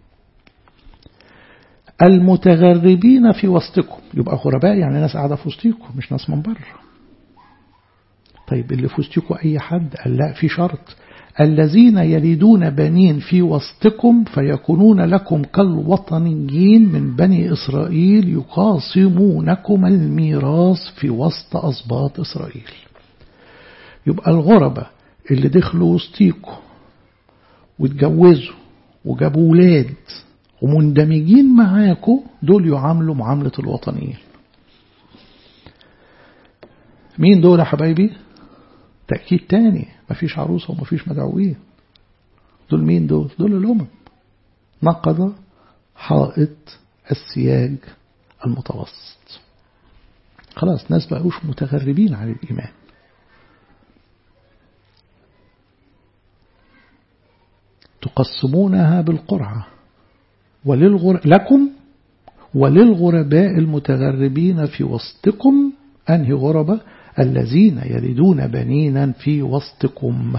المتغربين في وسطكم يبقى غرباء يعني ناس قاعدة في وسطكم مش ناس من بره طيب اللي في وسطكم أي حد قال لا في شرط الذين يلدون بنين في وسطكم فيكونون لكم كالوطنيين من بني إسرائيل يقاسمونكم الميراث في وسط أسباط إسرائيل يبقى الغربة اللي دخلوا وسطيكم واتجوزوا وجابوا ولاد ومندمجين معاكم دول يعاملوا معاملة الوطنيين مين دول يا حبايبي تأكيد تاني مفيش عروسة ومفيش مدعوين دول مين دول دول الأمم نقض حائط السياج المتوسط خلاص ناس بقوش متغربين عن الإيمان تقسمونها بالقرعة وللغر... لكم وللغرباء المتغربين في وسطكم أنهي غربة الذين يلدون بنينا في وسطكم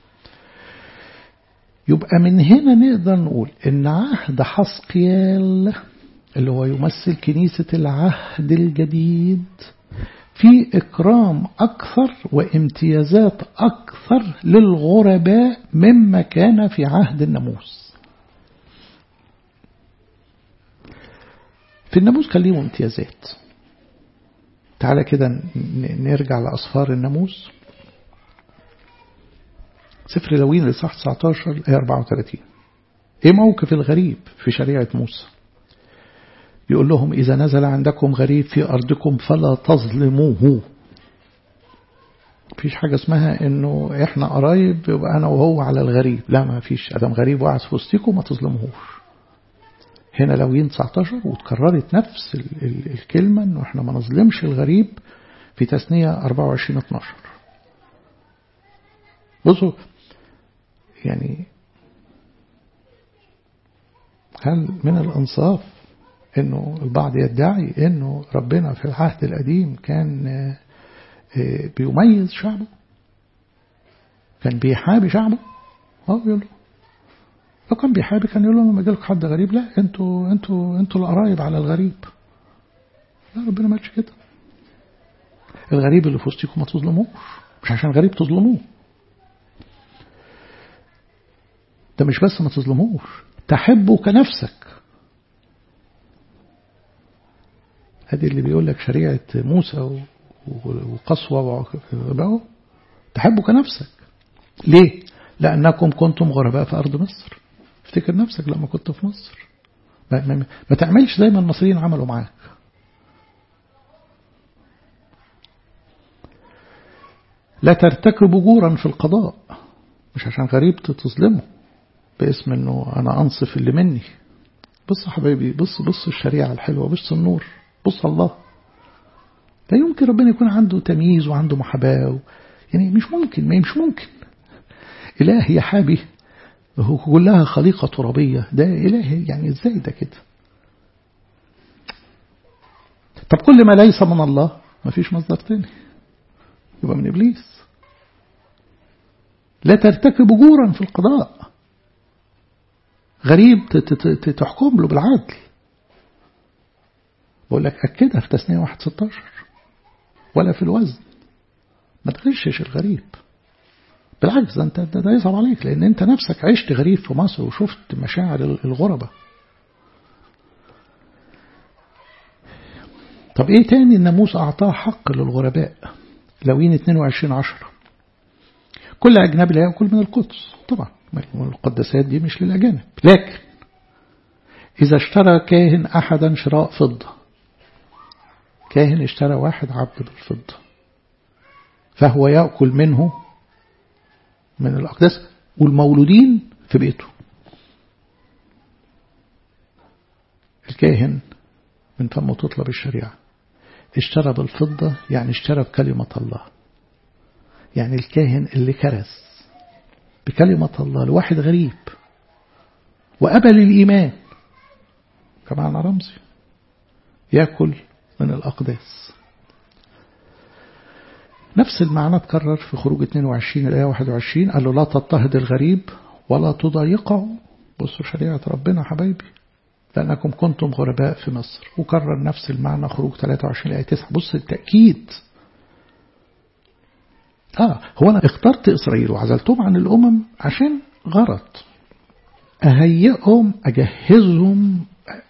يبقى من هنا نقدر نقول ان عهد حسقيال اللي هو يمثل كنيسة العهد الجديد في إكرام أكثر وامتيازات أكثر للغرباء مما كان في عهد الناموس في الناموس كان ليه امتيازات تعالى كده نرجع لأصفار الناموس سفر لوين لصح 19 آية 34 ايه موقف الغريب في شريعة موسى يقول لهم إذا نزل عندكم غريب في أرضكم فلا تظلموه مفيش حاجة اسمها انه احنا قرايب يبقى انا وهو على الغريب لا ما فيش ادم غريب وقعد في وسطكم ما تظلموهوش هنا لوين 19 وتكررت نفس ال ال الكلمة انه احنا ما نظلمش الغريب في تثنية 24 12 بصوا يعني هل من الانصاف انه البعض يدعي انه ربنا في العهد القديم كان بيميز شعبه كان بيحابي شعبه اه يقول له لو كان بيحابي كان يقول لهم لما يجيلك حد غريب لا انتوا انتوا انتوا القرايب على الغريب لا ربنا ما قالش كده الغريب اللي في وسطكم ما تظلموش مش عشان غريب تظلموه ده مش بس ما تظلموش تحبه كنفسك ادي اللي بيقول لك شريعة موسى وقسوة تحبه كنفسك ليه لأنكم كنتم غرباء في أرض مصر افتكر نفسك لما كنت في مصر ما, ما, ما تعملش زي ما المصريين عملوا معاك لا ترتكبوا جورا في القضاء مش عشان غريب تظلمه باسم انه انا انصف اللي مني بص يا حبايبي بص بص الشريعة الحلوة بص النور بص الله لا يمكن ربنا يكون عنده تمييز وعنده محاباة يعني مش ممكن ما مش ممكن إله يا حابي هو كلها خليقة ترابية ده إله يعني إزاي ده كده طب كل ما ليس من الله ما فيش مصدر تاني يبقى من إبليس لا ترتكب جورا في القضاء غريب تحكم له بالعدل بقول لك أكدها في تسنية واحد ستاشر ولا في الوزن ما تغشش الغريب بالعكس ده انت ده يصعب عليك لان انت نفسك عشت غريب في مصر وشفت مشاعر الغربة طب ايه تاني الناموس اعطاه حق للغرباء لوين 22 عشرة كل اجنبي لا ياكل من القدس طبعا المقدسات دي مش للاجانب لكن اذا اشترى كاهن احدا شراء فضة كاهن اشترى واحد عبد بالفضة فهو يأكل منه من الأقداس والمولودين في بيته الكاهن من فمه تطلب الشريعة اشترى بالفضة يعني اشترى بكلمة الله يعني الكاهن اللي كرس بكلمة الله لواحد غريب وقبل الإيمان كمعنى رمزي يأكل من الأقداس نفس المعنى تكرر في خروج 22 الآية 21 قال له لا تضطهد الغريب ولا تضايقه بصوا شريعة ربنا حبايبي لأنكم كنتم غرباء في مصر وكرر نفس المعنى خروج 23 الآية 9 بص التأكيد آه هو أنا اخترت إسرائيل وعزلتهم عن الأمم عشان غرض أهيئهم أجهزهم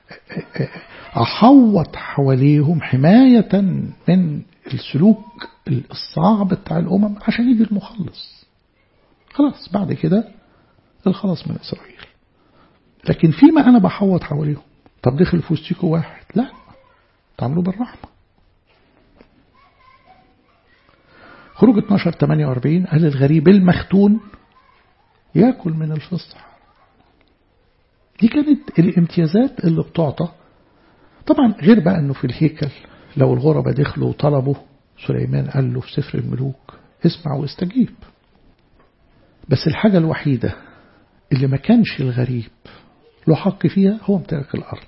أحوط حواليهم حماية من السلوك الصعب بتاع الأمم عشان يجي المخلص خلاص بعد كده الخلاص من إسرائيل لكن فيما أنا بحوط حواليهم طب دخل في وسطيكوا واحد لا تعملوا بالرحمة خروج 12 48 قال الغريب المختون ياكل من الفصح دي كانت الامتيازات اللي بتعطى طبعا غير بقى انه في الهيكل لو الغرباء دخلوا وطلبوا سليمان قال له في سفر الملوك اسمع واستجيب بس الحاجة الوحيدة اللي ما كانش الغريب له حق فيها هو امتلاك الأرض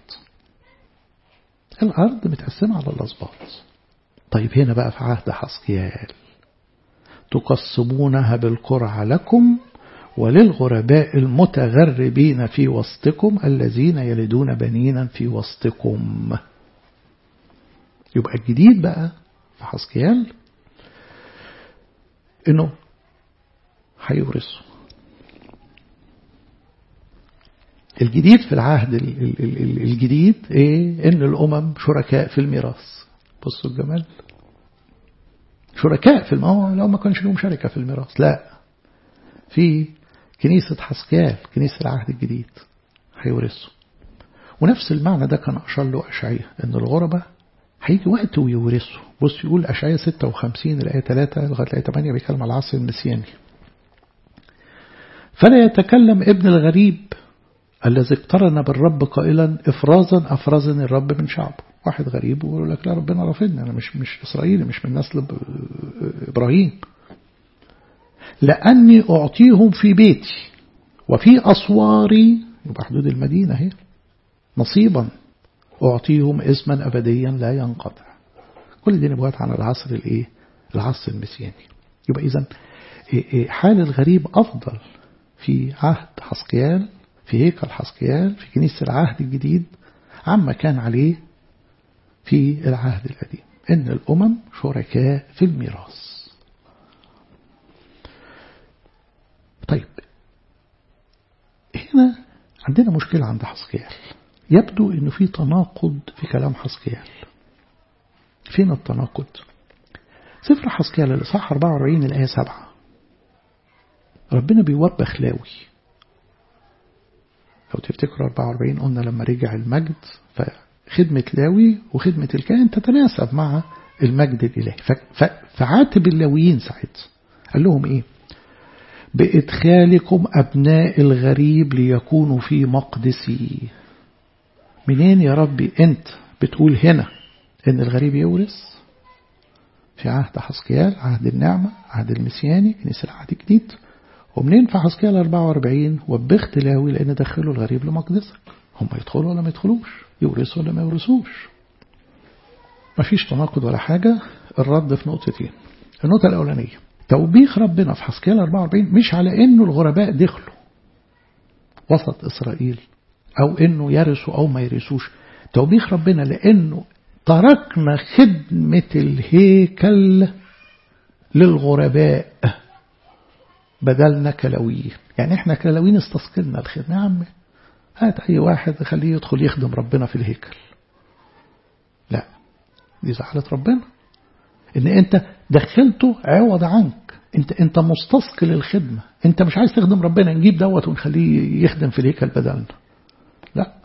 الأرض متقسمة على الأسباط طيب هنا بقى في عهد حسقيال تقسمونها بالقرعة لكم وللغرباء المتغربين في وسطكم الذين يلدون بنينا في وسطكم يبقى الجديد بقى في حسقيال انه هيورثوا الجديد في العهد الجديد ايه ان الامم شركاء في الميراث بصوا الجمال شركاء في الميراث لو ما كانش لهم شركة في الميراث لا في كنيسة حسقيال كنيسة العهد الجديد هيورثوا ونفس المعنى ده كان أشار له أشعية إن الغربة هيجي وقت ويورثوا بص يقول أشعية 56 الآية 3 لغاية الآية 8 بيتكلم على العصر المسياني فلا يتكلم ابن الغريب الذي اقترن بالرب قائلا افرازا افرزني الرب من شعبه واحد غريب ويقول لك لا ربنا رافضني انا مش مش اسرائيلي مش من نسل ابراهيم لاني اعطيهم في بيتي وفي اسواري يبقى حدود المدينه اهي نصيبا اعطيهم اسما ابديا لا ينقطع كل دي نبوات عن العصر الايه العصر المسياني يبقى اذا حال الغريب افضل في عهد حسقيال في هيكل حسقيال في كنيسة العهد الجديد عما كان عليه في العهد القديم إن الأمم شركاء في الميراث طيب هنا عندنا مشكلة عند حسقيال يبدو أنه في تناقض في كلام حسقيال فين التناقض سفر حسقيال الإصحاح 44 الآية 7 ربنا بيوبخ لاوي لو تفتكروا 44 قلنا لما رجع المجد فخدمة لاوي وخدمة الكائن تتناسب مع المجد الإلهي فعاتب اللاويين ساعتها قال لهم إيه بإدخالكم أبناء الغريب ليكونوا في مقدسي منين يا ربي أنت بتقول هنا إن الغريب يورث في عهد حسقيال عهد النعمة عهد المسياني كنيسة العهد الجديد ومنين في حسقيال 44 وبخت لاوي لأن دخلوا الغريب لمقدسك هم يدخلوا ولا ما يدخلوش يورثوا ولا ما يورثوش ما فيش تناقض ولا حاجة الرد في نقطتين النقطة الأولانية توبيخ ربنا في حسقيال 44 مش على إنه الغرباء دخلوا وسط إسرائيل أو إنه يرثوا أو ما يرثوش توبيخ ربنا لأنه تركنا خدمة الهيكل للغرباء بدلنا كلاويين يعني احنا كلاويين استثقلنا الخدمة يا عم هات أي واحد خليه يدخل يخدم ربنا في الهيكل لا دي زعلت ربنا ان انت دخلته عوض عنك انت انت مستثقل الخدمة انت مش عايز تخدم ربنا نجيب دوت ونخليه يخدم في الهيكل بدلنا لا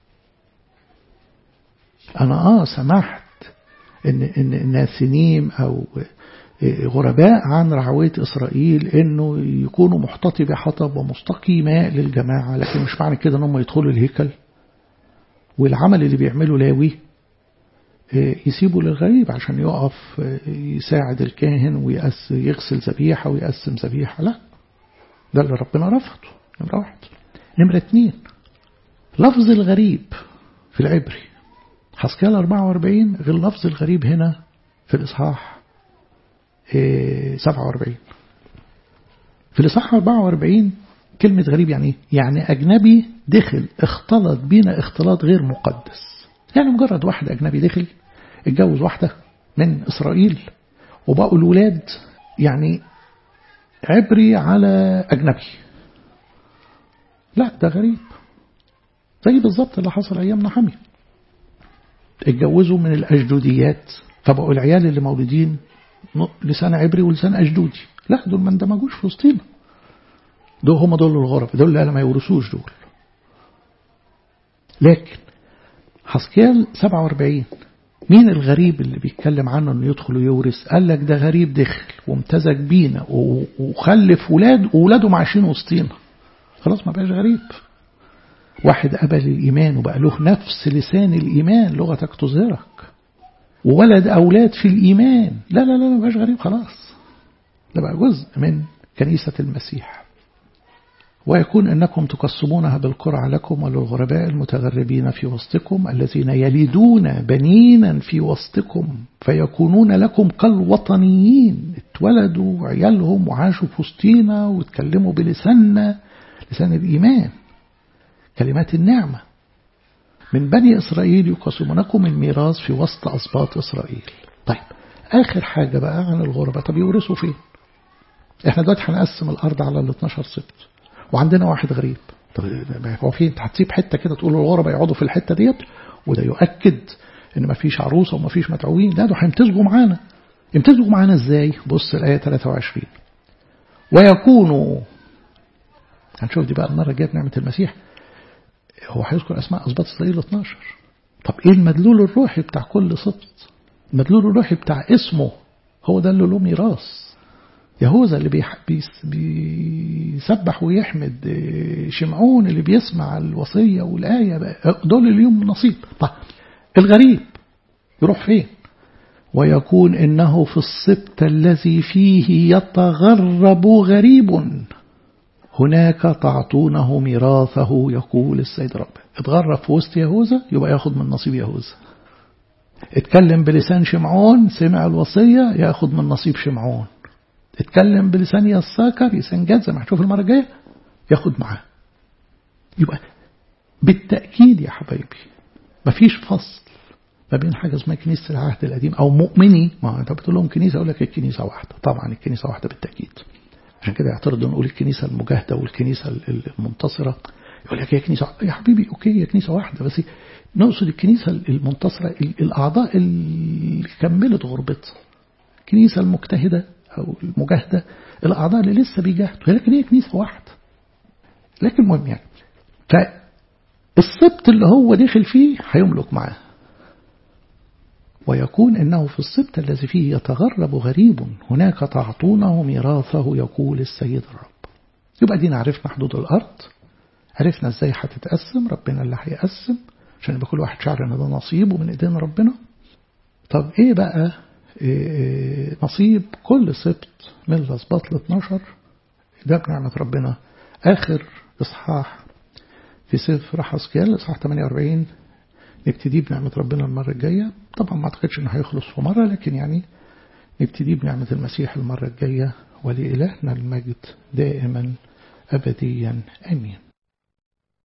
انا اه سمحت ان ان الناسنيم او غرباء عن رعوية إسرائيل إنه يكونوا محتطي بحطب ومستقي ماء للجماعة لكن مش معنى كده إنهم يدخلوا الهيكل والعمل اللي بيعمله لاوي يسيبه للغريب عشان يقف يساعد الكاهن ويغسل ذبيحة ويقسم ذبيحة لا ده اللي ربنا رفضه نمرة واحد نمرة اتنين لفظ الغريب في العبري حسكال 44 غير لفظ الغريب هنا في الإصحاح 47 في الإصحاح 44 كلمة غريب يعني يعني أجنبي دخل اختلط بينا اختلاط غير مقدس يعني مجرد واحد أجنبي دخل اتجوز واحدة من إسرائيل وبقوا الولاد يعني عبري على أجنبي لا ده غريب زي بالظبط اللي حصل أيام نحمي اتجوزوا من الأجدوديات فبقوا العيال اللي مولودين لسان عبري ولسان أجدودي لا دول ما اندمجوش في وسطينا دول هم دول الغرب دول اللي ما يورثوش دول لكن حسكيال 47 مين الغريب اللي بيتكلم عنه انه يدخل ويورث قال لك ده غريب دخل وامتزج بينا وخلف ولاد وولاده عايشين وسطينا خلاص ما بقاش غريب واحد قبل الإيمان وبقى له نفس لسان الإيمان لغتك تظهرك وولد أولاد في الإيمان لا لا لا ما بقاش غريب خلاص ده بقى جزء من كنيسة المسيح ويكون أنكم تقسمونها بالقرعة لكم وللغرباء المتغربين في وسطكم الذين يلدون بنينا في وسطكم فيكونون لكم كالوطنيين اتولدوا عيالهم وعاشوا في وسطينا واتكلموا بلساننا لسان الإيمان كلمات النعمة من بني إسرائيل يقسمونكم الميراث في وسط أسباط إسرائيل طيب آخر حاجة بقى عن الغربة طب يورثوا فين احنا دلوقتي هنقسم الأرض على ال 12 سبت وعندنا واحد غريب طب هو في انت هتسيب حته كده تقول الغرباء يقعدوا في الحته ديت وده يؤكد ان ما فيش عروسه وما فيش متعوين لا دول هيمتزجوا معانا يمتزجوا معانا ازاي بص الايه 23 ويكونوا هنشوف دي بقى المره الجايه بنعمه المسيح هو هيذكر اسماء اسباط اسرائيل 12 طب ايه المدلول الروحي بتاع كل سبط المدلول الروحي بتاع اسمه هو ده اللي له ميراث يهوذا اللي بيح... بيس... بيسبح ويحمد شمعون اللي بيسمع الوصية والآية دول اليوم نصيب طيب الغريب يروح فين ويكون إنه في السبت الذي فيه يتغرب غريب هناك تعطونه ميراثه يقول السيد رب اتغرب في وسط يهوذا يبقى ياخد من نصيب يهوذا اتكلم بلسان شمعون سمع الوصية ياخد من نصيب شمعون اتكلم بلسان يساكر يسنجد زي ما هنشوف المرة الجاية ياخد معاه يبقى بالتأكيد يا حبايبي مفيش فصل ما بين حاجة اسمها كنيسة العهد القديم أو مؤمني ما أنت بتقول لهم كنيسة أقول لك الكنيسة واحدة طبعا الكنيسة واحدة بالتأكيد عشان كده يعترضوا نقول الكنيسة المجاهدة والكنيسة المنتصرة يقول لك هي كنيسة يا حبيبي أوكي هي كنيسة واحدة بس نقصد الكنيسة المنتصرة الأعضاء اللي كملت غربتها الكنيسة المجتهدة أو المجاهدة الأعضاء اللي لسه بيجاهدوا لكن هي كنيسة واحدة لكن المهم يعني فالسبت اللي هو داخل فيه هيملك معاه ويكون إنه في السبت الذي فيه يتغرب غريب هناك تعطونه ميراثه يقول السيد الرب يبقى دينا عرفنا حدود الأرض عرفنا ازاي هتتقسم ربنا اللي هيقسم عشان يبقى كل واحد شعر ان ده نصيبه من ايدين ربنا طب ايه بقى نصيب كل سبت من الأسباط ال 12 ده بنعمة ربنا آخر إصحاح في سفر حسكيال إصحاح 48 نبتدي بنعمة ربنا المرة الجاية طبعا ما أعتقدش إنه هيخلص في مرة لكن يعني نبتدي بنعمة المسيح المرة الجاية ولإلهنا المجد دائما أبديا آمين